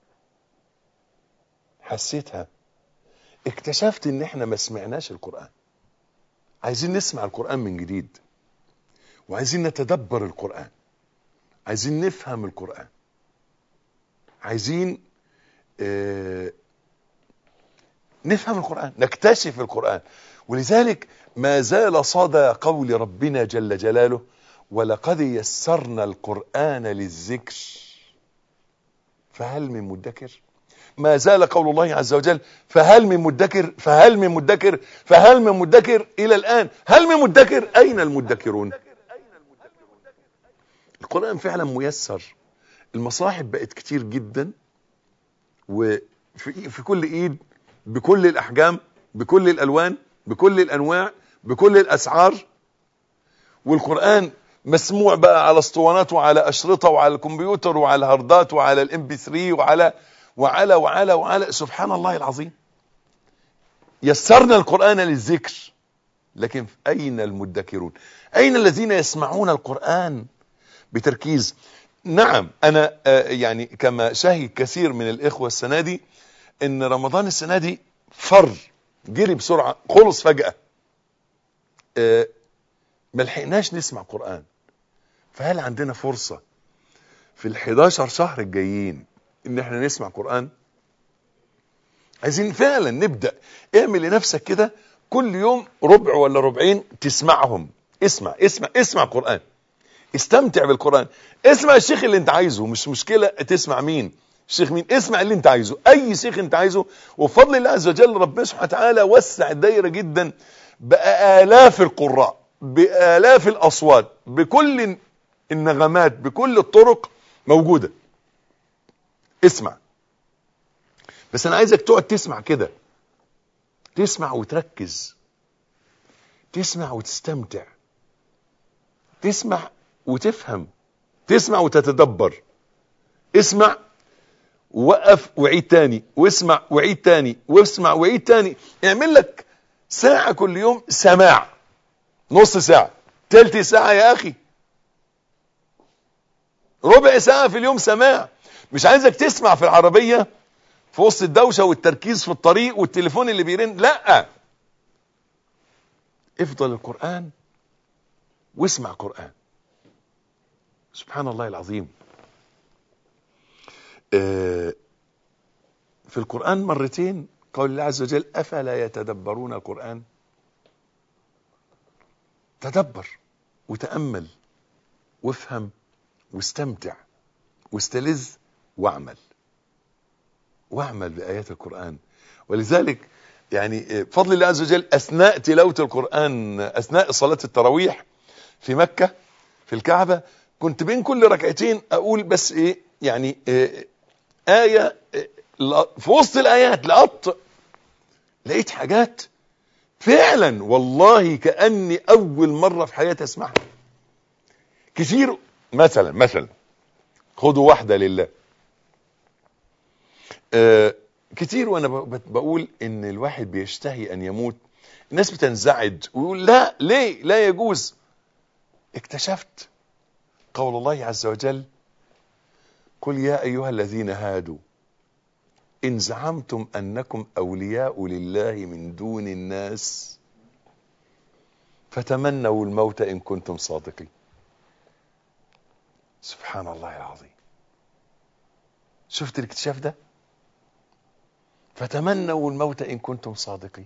حسيتها اكتشفت ان احنا ما سمعناش القران عايزين نسمع القران من جديد وعايزين نتدبر القران عايزين نفهم القران عايزين آه نفهم القرآن نكتشف القرآن ولذلك ما زال صدى قول ربنا جل جلاله ولقد يسرنا القرآن للذكر فهل من مدكر ما زال قول الله عز وجل فهل من مدكر فهل من مدكر فهل من مدكر إلى الآن هل من مدكر أين المدكرون القرآن فعلا ميسر المصاحف بقت كتير جدا وفي في كل ايد بكل الاحجام بكل الالوان بكل الانواع بكل الاسعار والقران مسموع بقى على اسطوانات وعلى اشرطه وعلى الكمبيوتر وعلى هاردات وعلى الام بي 3 وعلى وعلى وعلى وعلى سبحان الله العظيم يسرنا القران للذكر لكن اين المدكرون اين الذين يسمعون القران بتركيز نعم انا آه، يعني كما شهد كثير من الاخوه السنه دي ان رمضان السنه دي فر جري بسرعه خلص فجاه آه، ما لحقناش نسمع قران فهل عندنا فرصه في ال11 شهر الجايين ان احنا نسمع قران عايزين فعلا نبدا اعمل لنفسك كده كل يوم ربع ولا ربعين تسمعهم اسمع اسمع اسمع قران استمتع بالقرآن اسمع الشيخ اللي انت عايزه مش مشكلة تسمع مين الشيخ مين اسمع اللي انت عايزه اي شيخ انت عايزه وبفضل الله عز وجل ربنا سبحانه وتعالى وسع الدايرة جدا بآلاف القراء بآلاف الأصوات بكل النغمات بكل الطرق موجودة اسمع بس انا عايزك تقعد تسمع كده تسمع وتركز تسمع وتستمتع تسمع وتفهم تسمع وتتدبر اسمع وقف وعيد تاني واسمع وعيد تاني واسمع وعيد تاني اعمل لك ساعة كل يوم سماع نص ساعة تلت ساعة يا اخي ربع ساعة في اليوم سماع مش عايزك تسمع في العربية في وسط الدوشة والتركيز في الطريق والتليفون اللي بيرن لا افضل القرآن واسمع قرآن سبحان الله العظيم آه، في القرآن مرتين قول الله عز وجل أفلا يتدبرون القرآن تدبر وتأمل وافهم واستمتع واستلذ واعمل واعمل بآيات القرآن ولذلك يعني بفضل الله عز وجل أثناء تلاوة القرآن أثناء صلاة التراويح في مكة في الكعبة كنت بين كل ركعتين أقول بس إيه يعني إيه آية إيه في وسط الآيات لقط لقيت حاجات فعلا والله كأني أول مرة في حياتي أسمعها كتير مثلا مثلا خدوا واحدة لله آه كتير وانا بقول ان الواحد بيشتهي ان يموت الناس بتنزعج ويقول لا ليه لا يجوز اكتشفت قول الله عز وجل قل يا ايها الذين هادوا إن زعمتم أنكم أولياء لله من دون الناس فتمنوا الموت إن كنتم صادقين سبحان الله العظيم شفت الاكتشاف ده فتمنوا الموت إن كنتم صادقين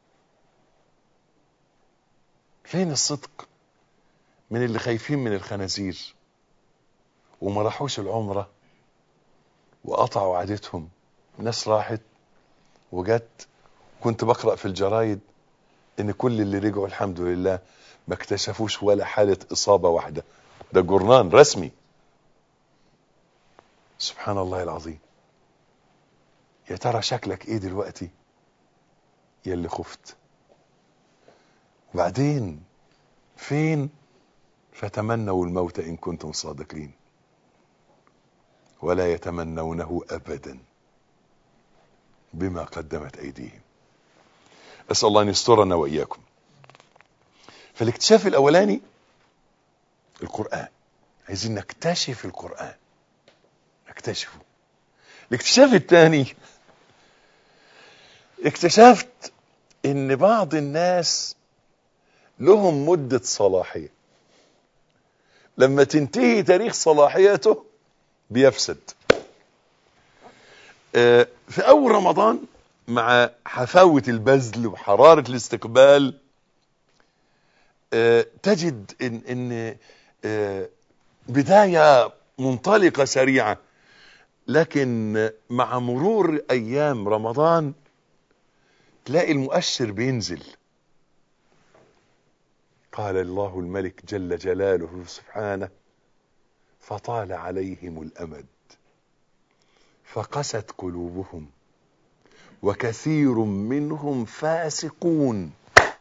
فين الصدق من اللي خايفين من الخنازير وما راحوش العمرة وقطعوا عادتهم ناس راحت وجت كنت بقرأ في الجرايد ان كل اللي رجعوا الحمد لله ما اكتشفوش ولا حالة اصابة واحدة ده جورنان رسمي سبحان الله العظيم يا ترى شكلك ايه دلوقتي يا اللي خفت وبعدين فين فتمنوا الموت ان كنتم صادقين ولا يتمنونه ابدا بما قدمت ايديهم اسال الله ان يسترنا واياكم فالاكتشاف الاولاني القران عايزين نكتشف القران نكتشفه الاكتشاف الثاني اكتشفت ان بعض الناس لهم مدة صلاحية لما تنتهي تاريخ صلاحيته بيفسد آه، في اول رمضان مع حفاوة البذل وحرارة الاستقبال آه، تجد ان, إن آه، بداية منطلقة سريعة لكن مع مرور ايام رمضان تلاقي المؤشر بينزل قال الله الملك جل جلاله سبحانه فطال عليهم الامد فقست قلوبهم وكثير منهم فاسقون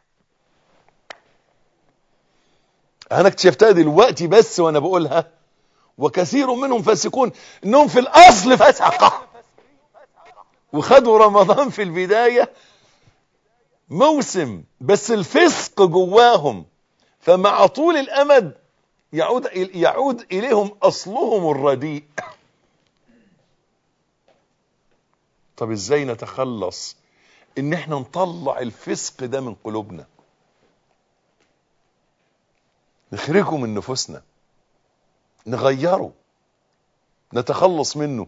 انا اكتشفتها دلوقتي بس وانا بقولها وكثير منهم فاسقون انهم في الاصل فسقه وخدوا رمضان في البدايه موسم بس الفسق جواهم فمع طول الامد يعود يعود اليهم اصلهم الرديء طب ازاي نتخلص ان احنا نطلع الفسق ده من قلوبنا نخرجه من نفوسنا نغيره نتخلص منه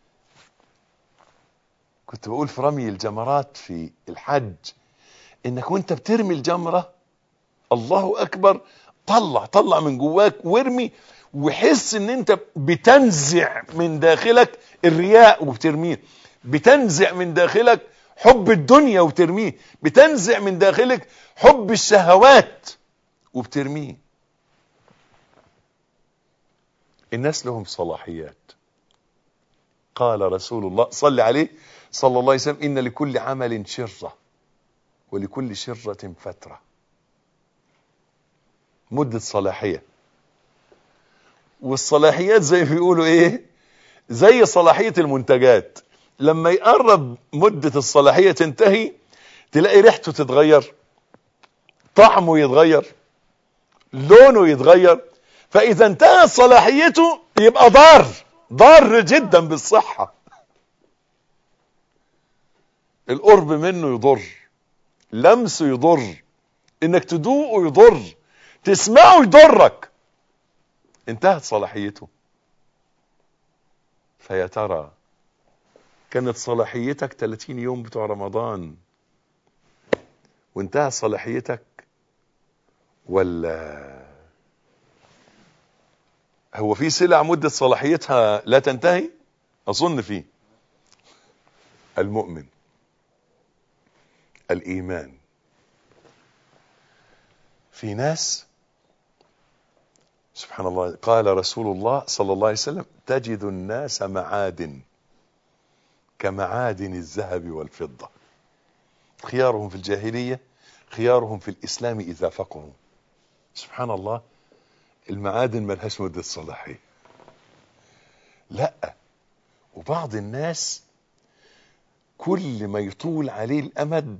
كنت بقول في رمي الجمرات في الحج انك وانت بترمي الجمرة الله اكبر طلع طلع من جواك وارمي وحس ان انت بتنزع من داخلك الرياء وبترميه بتنزع من داخلك حب الدنيا وترميه بتنزع من داخلك حب الشهوات وبترميه الناس لهم صلاحيات قال رسول الله صلى عليه صلى الله عليه وسلم إن لكل عمل شرة ولكل شرة فترة مدة صلاحية والصلاحيات زي ما بيقولوا ايه زي صلاحية المنتجات لما يقرب مدة الصلاحية تنتهي تلاقي ريحته تتغير طعمه يتغير لونه يتغير فاذا انتهت صلاحيته يبقى ضار ضار جدا بالصحة القرب منه يضر لمسه يضر انك تدوقه يضر تسمعه يضرك انتهت صلاحيته فيا ترى كانت صلاحيتك 30 يوم بتوع رمضان وانتهت صلاحيتك ولا هو في سلع مدة صلاحيتها لا تنتهي اظن فيه المؤمن الايمان في ناس سبحان الله قال رسول الله صلى الله عليه وسلم تجد الناس معادن كمعادن الذهب والفضة خيارهم في الجاهلية خيارهم في الإسلام إذا فقهوا سبحان الله المعادن ملهاش مدة صلاحية لا وبعض الناس كل ما يطول عليه الأمد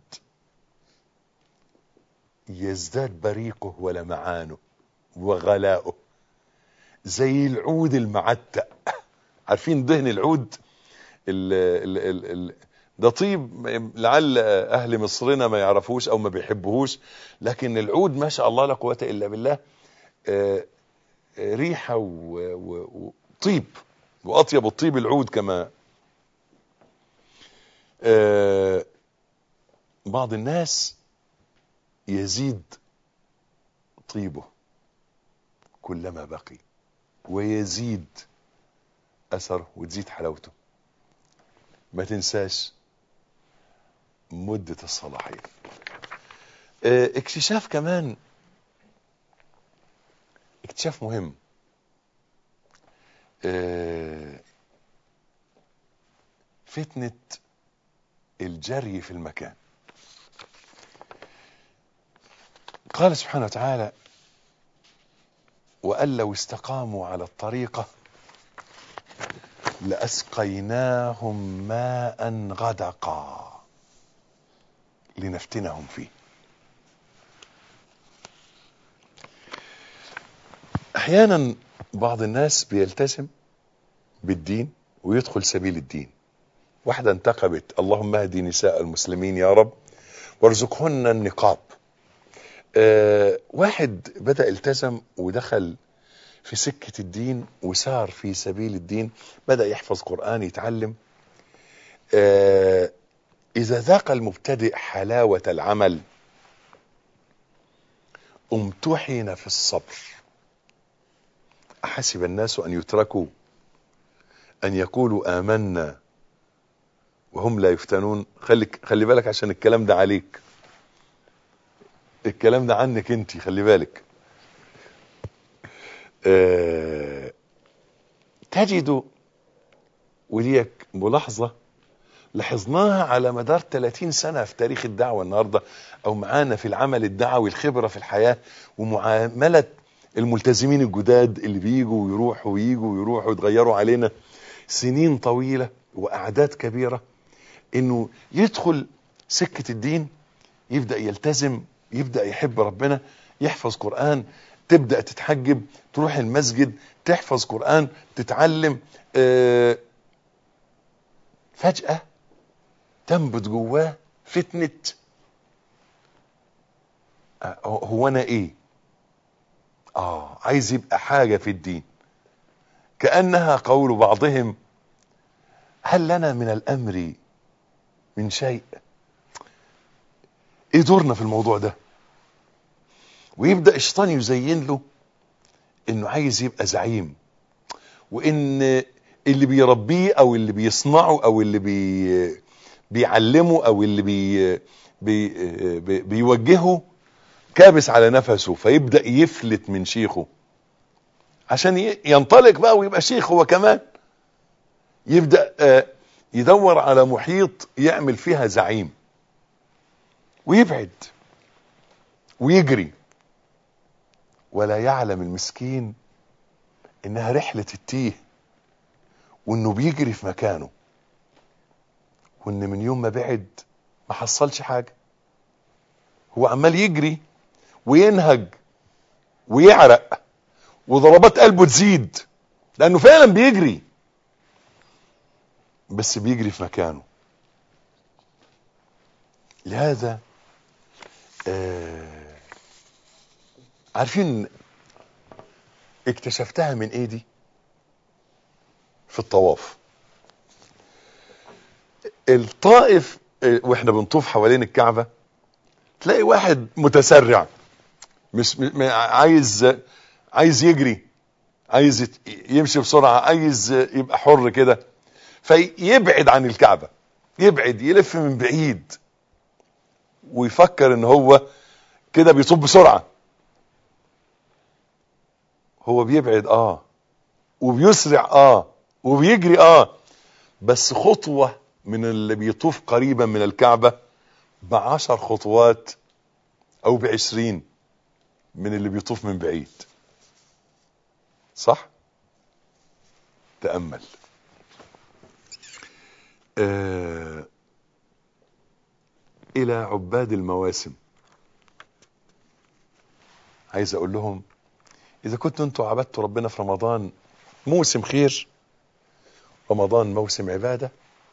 يزداد بريقه ولمعانه وغلاؤه زي العود المعتق عارفين دهن العود ال ال ال ال ده طيب لعل اهل مصرنا ما يعرفوش او ما بيحبوهوش لكن العود ما شاء الله لا قوه الا بالله آه، آه، ريحه و- و- وطيب واطيب الطيب العود كما آه، بعض الناس يزيد طيبه كلما بقي ويزيد اثره وتزيد حلاوته ما تنساش مدة الصلاحية اه، اكتشاف كمان اكتشاف مهم اه، فتنة الجري في المكان قال سبحانه وتعالى وأن لو استقاموا على الطريقة لأسقيناهم ماء غدقا لنفتنهم فيه أحيانا بعض الناس بيلتزم بالدين ويدخل سبيل الدين واحدة انتقبت اللهم اهدي نساء المسلمين يا رب وارزقهن النقاب آه واحد بدأ التزم ودخل في سكة الدين وسار في سبيل الدين بدأ يحفظ قرآن يتعلم آه إذا ذاق المبتدئ حلاوة العمل امتحن في الصبر أحسب الناس أن يتركوا أن يقولوا آمنا وهم لا يفتنون خلي خلي بالك عشان الكلام ده عليك الكلام ده عنك انت خلي بالك آه، تجد وديك ملاحظة لاحظناها على مدار 30 سنة في تاريخ الدعوة النهاردة أو معانا في العمل الدعوي الخبرة في الحياة ومعاملة الملتزمين الجداد اللي بيجوا ويروحوا ويجوا ويروحوا ويتغيروا علينا سنين طويلة وأعداد كبيرة إنه يدخل سكة الدين يبدأ يلتزم يبدأ يحب ربنا يحفظ قرآن تبدأ تتحجب تروح المسجد تحفظ قرآن تتعلم آه، فجأة تنبت جواه فتنة آه، هو أنا إيه آه عايز يبقى حاجة في الدين كأنها قول بعضهم هل لنا من الأمر من شيء ايه دورنا في الموضوع ده ويبدأ الشيطان يزين له انه عايز يبقى زعيم وان اللي بيربيه او اللي بيصنعه او اللي بي بيعلمه او اللي بي بي بي بيوجهه كابس على نفسه فيبدأ يفلت من شيخه عشان ي- ينطلق بقى ويبقى شيخ هو كمان يبدأ آه، يدور على محيط يعمل فيها زعيم ويبعد ويجري ولا يعلم المسكين انها رحلة التيه وانه بيجري في مكانه وان من يوم ما بعد ما حصلش حاجة هو عمال يجري وينهج ويعرق وضربات قلبه تزيد لانه فعلا بيجري بس بيجري في مكانه لهذا آه عارفين اكتشفتها من ايه دي في الطواف الطائف آه، واحنا بنطوف حوالين الكعبة تلاقي واحد متسرع مش م- م- عايز عايز يجري عايز يت- يمشي بسرعة عايز يبقى حر كده فيبعد عن الكعبة يبعد يلف من بعيد ويفكر ان هو كده بيطوف بسرعة هو بيبعد اه وبيسرع اه وبيجري اه بس خطوة من اللي بيطوف قريبا من الكعبة بعشر خطوات او بعشرين من اللي بيطوف من بعيد صح تأمل آه الى عباد المواسم عايز اقول لهم اذا كنتوا انتوا عبدتوا ربنا في رمضان موسم خير رمضان موسم عبادة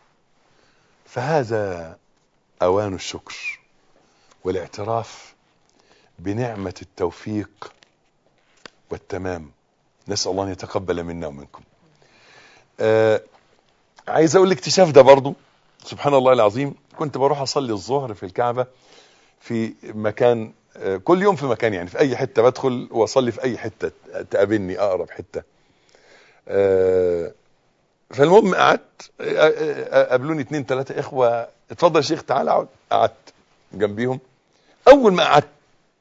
فهذا اوان الشكر والاعتراف بنعمة التوفيق والتمام نسأل الله ان يتقبل منا ومنكم آه عايز اقول الاكتشاف ده برضو سبحان الله العظيم كنت بروح اصلي الظهر في الكعبة في مكان آه كل يوم في مكان يعني في اي حتة بدخل واصلي في اي حتة تقابلني اقرب حتة آه فالمهم قعدت آه، آه، قابلوني اتنين تلاتة اخوة اتفضل يا شيخ تعالى اقعد قعدت جنبيهم اول ما قعدت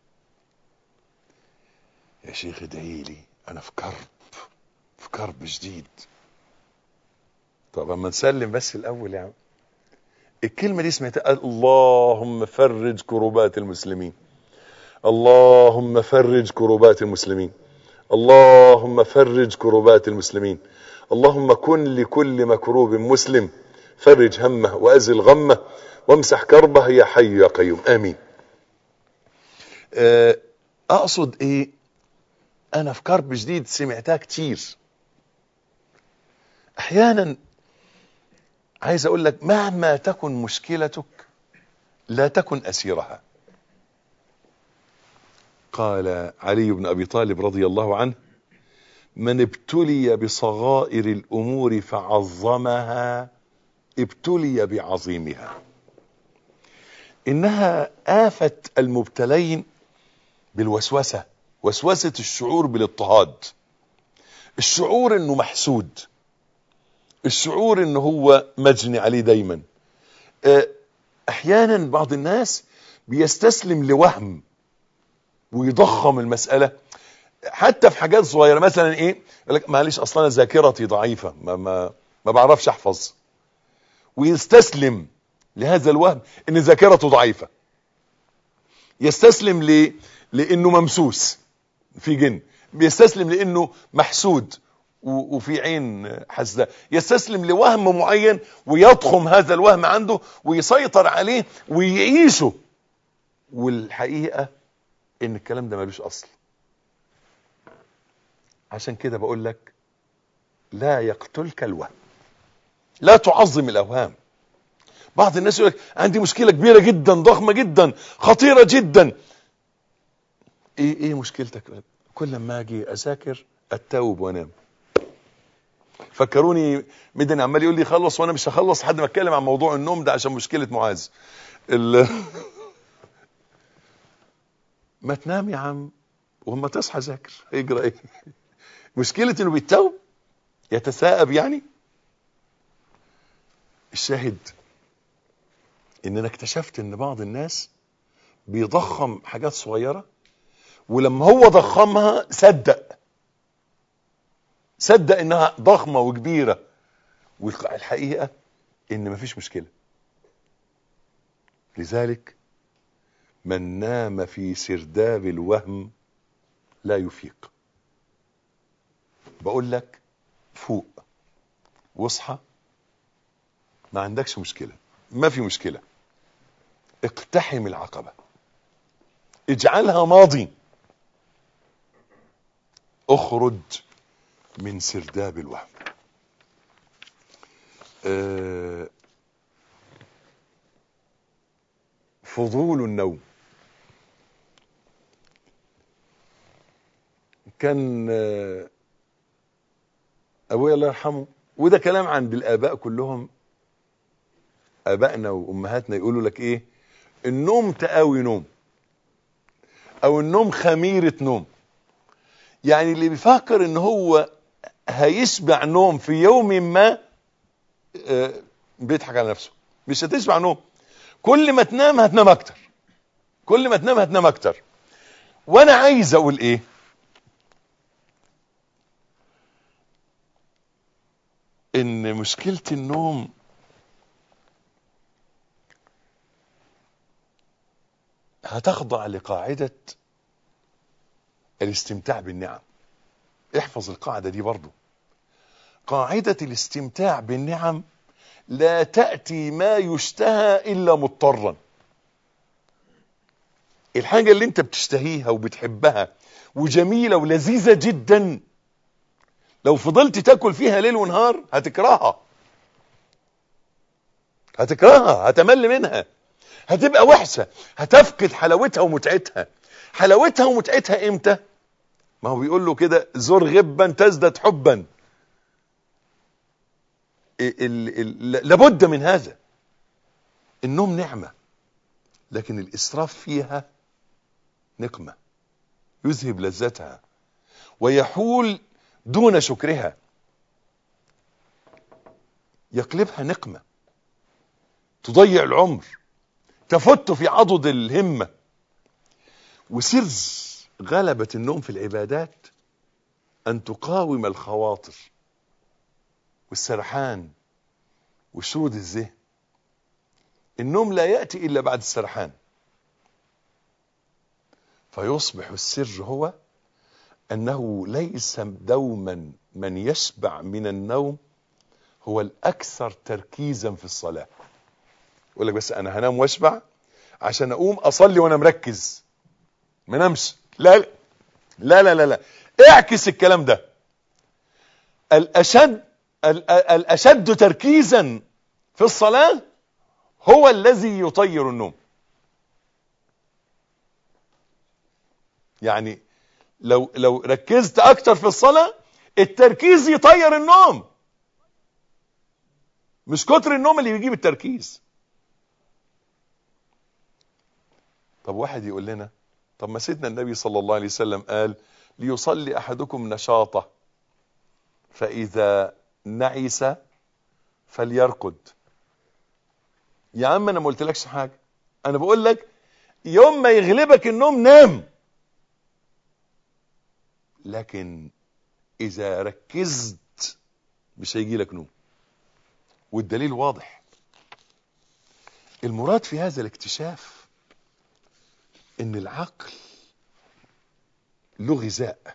يا شيخ ادعي لي انا في كرب في كرب شديد طب اما نسلم بس الاول يا عم الكلمه دي سمعتها اللهم فرج كروبات المسلمين اللهم فرج كروبات المسلمين اللهم فرج كروبات المسلمين اللهم كن لكل مكروب مسلم فرج همه وازل غمه وامسح كربه يا حي يا قيوم امين آه، اقصد ايه انا في كرب جديد سمعتها كتير احيانا عايز اقول لك مهما تكن مشكلتك لا تكن اسيرها قال علي بن ابي طالب رضي الله عنه من ابتلي بصغائر الامور فعظمها ابتلي بعظيمها انها آفة المبتلين بالوسوسة وسوسة الشعور بالاضطهاد الشعور انه محسود الشعور انه هو مجني عليه دايما آه، احيانا بعض الناس بيستسلم لوهم ويضخم المسألة حتى في حاجات صغيرة مثلا ايه يقول لك معلش اصلا أنا ذاكرتي ضعيفة ما, ما, ما بعرفش احفظ ويستسلم لهذا الوهم ان ذاكرته ضعيفة يستسلم ليه لانه ممسوس في جن بيستسلم لانه محسود و- وفي عين حسداء يستسلم لوهم معين ويضخم هذا الوهم عنده ويسيطر عليه ويعيشه والحقيقة ان الكلام ده ملوش اصل عشان كده بقول لك لا يقتلك الوهم لا تعظم الاوهام بعض الناس يقول لك عندي مشكلة كبيرة جدا ضخمة جدا خطيرة جدا ايه ايه مشكلتك كل ما اجي اذاكر اتوب وانام فكروني مدن عمال يقول لي خلص وانا مش هخلص لحد ما اتكلم عن موضوع النوم ده عشان مشكلة معاذ ال... ما تنام يا عم وما تصحى ذاكر يجرى ايه مشكلة انه بيتوب يتثاءب يعني الشاهد ان انا اكتشفت ان بعض الناس بيضخم حاجات صغيرة ولما هو ضخمها صدق صدق انها ضخمة وكبيرة والحقيقة ان مفيش مشكلة لذلك من نام في سرداب الوهم لا يفيق بقول لك فوق واصحى ما عندكش مشكلة ما في مشكلة اقتحم العقبة اجعلها ماضي اخرج من سرداب الوهم آه، فضول النوم كان آه، ابويا الله يرحمه وده كلام عند الاباء كلهم ابائنا وامهاتنا يقولوا لك ايه النوم تقاوي نوم او النوم خميرة نوم يعني اللي بيفكر ان هو هيشبع نوم في يوم ما آه، بيضحك على نفسه مش هتشبع نوم كل ما تنام هتنام اكتر كل ما تنام هتنام اكتر وانا عايز اقول ايه ان مشكلة النوم هتخضع لقاعدة الاستمتاع بالنعم احفظ القاعدة دي برضو قاعدة الاستمتاع بالنعم لا تأتي ما يشتهى إلا مضطرا الحاجة اللي انت بتشتهيها وبتحبها وجميلة ولذيذة جدا لو فضلت تاكل فيها ليل ونهار هتكرهها هتكرهها هتمل منها هتبقى وحشة هتفقد حلاوتها ومتعتها حلاوتها ومتعتها امتى ما هو بيقول له كده زر غبا تزدد حبا ال- ال- ال- لابد من هذا النوم نعمة لكن الإسراف فيها نقمة يذهب لذتها ويحول دون شكرها يقلبها نقمة تضيع العمر تفت في عضد الهمة وسر غلبة النوم في العبادات أن تقاوم الخواطر والسرحان وشرود الذهن النوم لا يأتي إلا بعد السرحان فيصبح السر هو أنه ليس دوما من يشبع من النوم هو الأكثر تركيزا في الصلاة يقول لك بس أنا هنام واشبع عشان أقوم أصلي وأنا مركز ما نمش لا لا لا لا لا اعكس الكلام ده الأشد ال- الأشد تركيزا في الصلاة هو الذي يطير النوم يعني لو لو ركزت اكتر في الصلاة التركيز يطير النوم مش كتر النوم اللي بيجيب التركيز طب واحد يقول لنا طب ما سيدنا النبي صلى الله عليه وسلم قال ليصلي احدكم نشاطه فاذا نعس فليرقد يا عم انا ما قلتلكش حاجه انا بقول لك يوم ما يغلبك النوم نام لكن اذا ركزت مش هيجي لك نوم والدليل واضح المراد في هذا الاكتشاف ان العقل له غذاء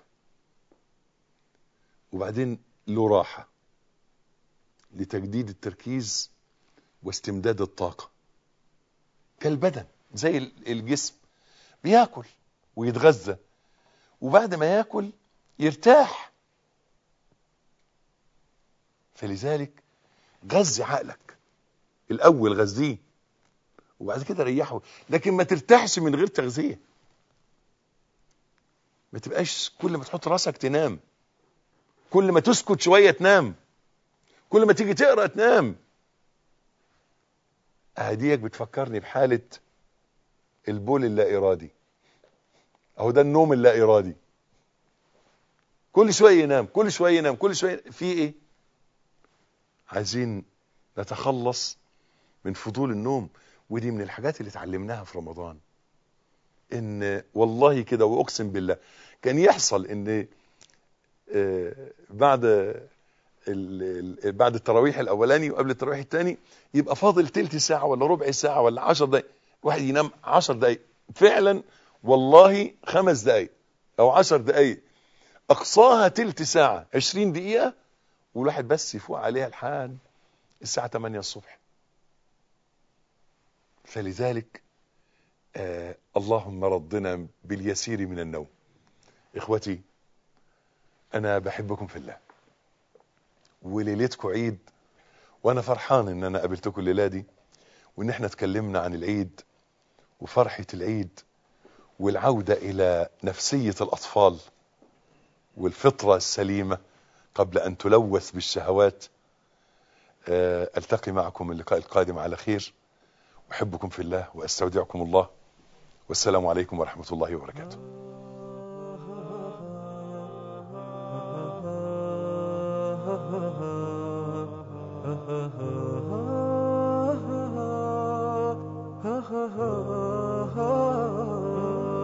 وبعدين له راحة لتجديد التركيز واستمداد الطاقة كالبدن زي ال- الجسم بياكل ويتغذى وبعد ما ياكل يرتاح فلذلك غذي عقلك الاول غذيه وبعد كده ريحه لكن ما ترتاحش من غير تغذيه ما تبقاش كل ما تحط راسك تنام كل ما تسكت شويه تنام كل ما تيجي تقرا تنام اهديك بتفكرني بحاله البول اللا ارادي اهو ده النوم اللا ارادي كل شويه ينام كل شويه ينام كل شويه في ايه عايزين نتخلص من فضول النوم ودي من الحاجات اللي اتعلمناها في رمضان ان والله كده واقسم بالله كان يحصل ان آه، بعد ال- ال- بعد التراويح الاولاني وقبل التراويح الثاني يبقى فاضل تلت ساعه ولا ربع ساعه ولا عشر دقائق واحد ينام عشر دقائق فعلا والله خمس دقائق او عشر دقائق اقصاها تلت ساعه عشرين دقيقه والواحد بس يفوق عليها لحد الساعه 8 الصبح فلذلك آه اللهم رضنا باليسير من النوم اخوتي انا بحبكم في الله وليلتكم عيد وانا فرحان ان انا قابلتكم الليله دي وان احنا اتكلمنا عن العيد وفرحة العيد والعودة الى نفسية الاطفال والفطرة السليمة قبل ان تلوث بالشهوات آه، التقي معكم اللقاء القادم على خير احبكم في الله واستودعكم الله والسلام عليكم ورحمة الله وبركاته ha ha ha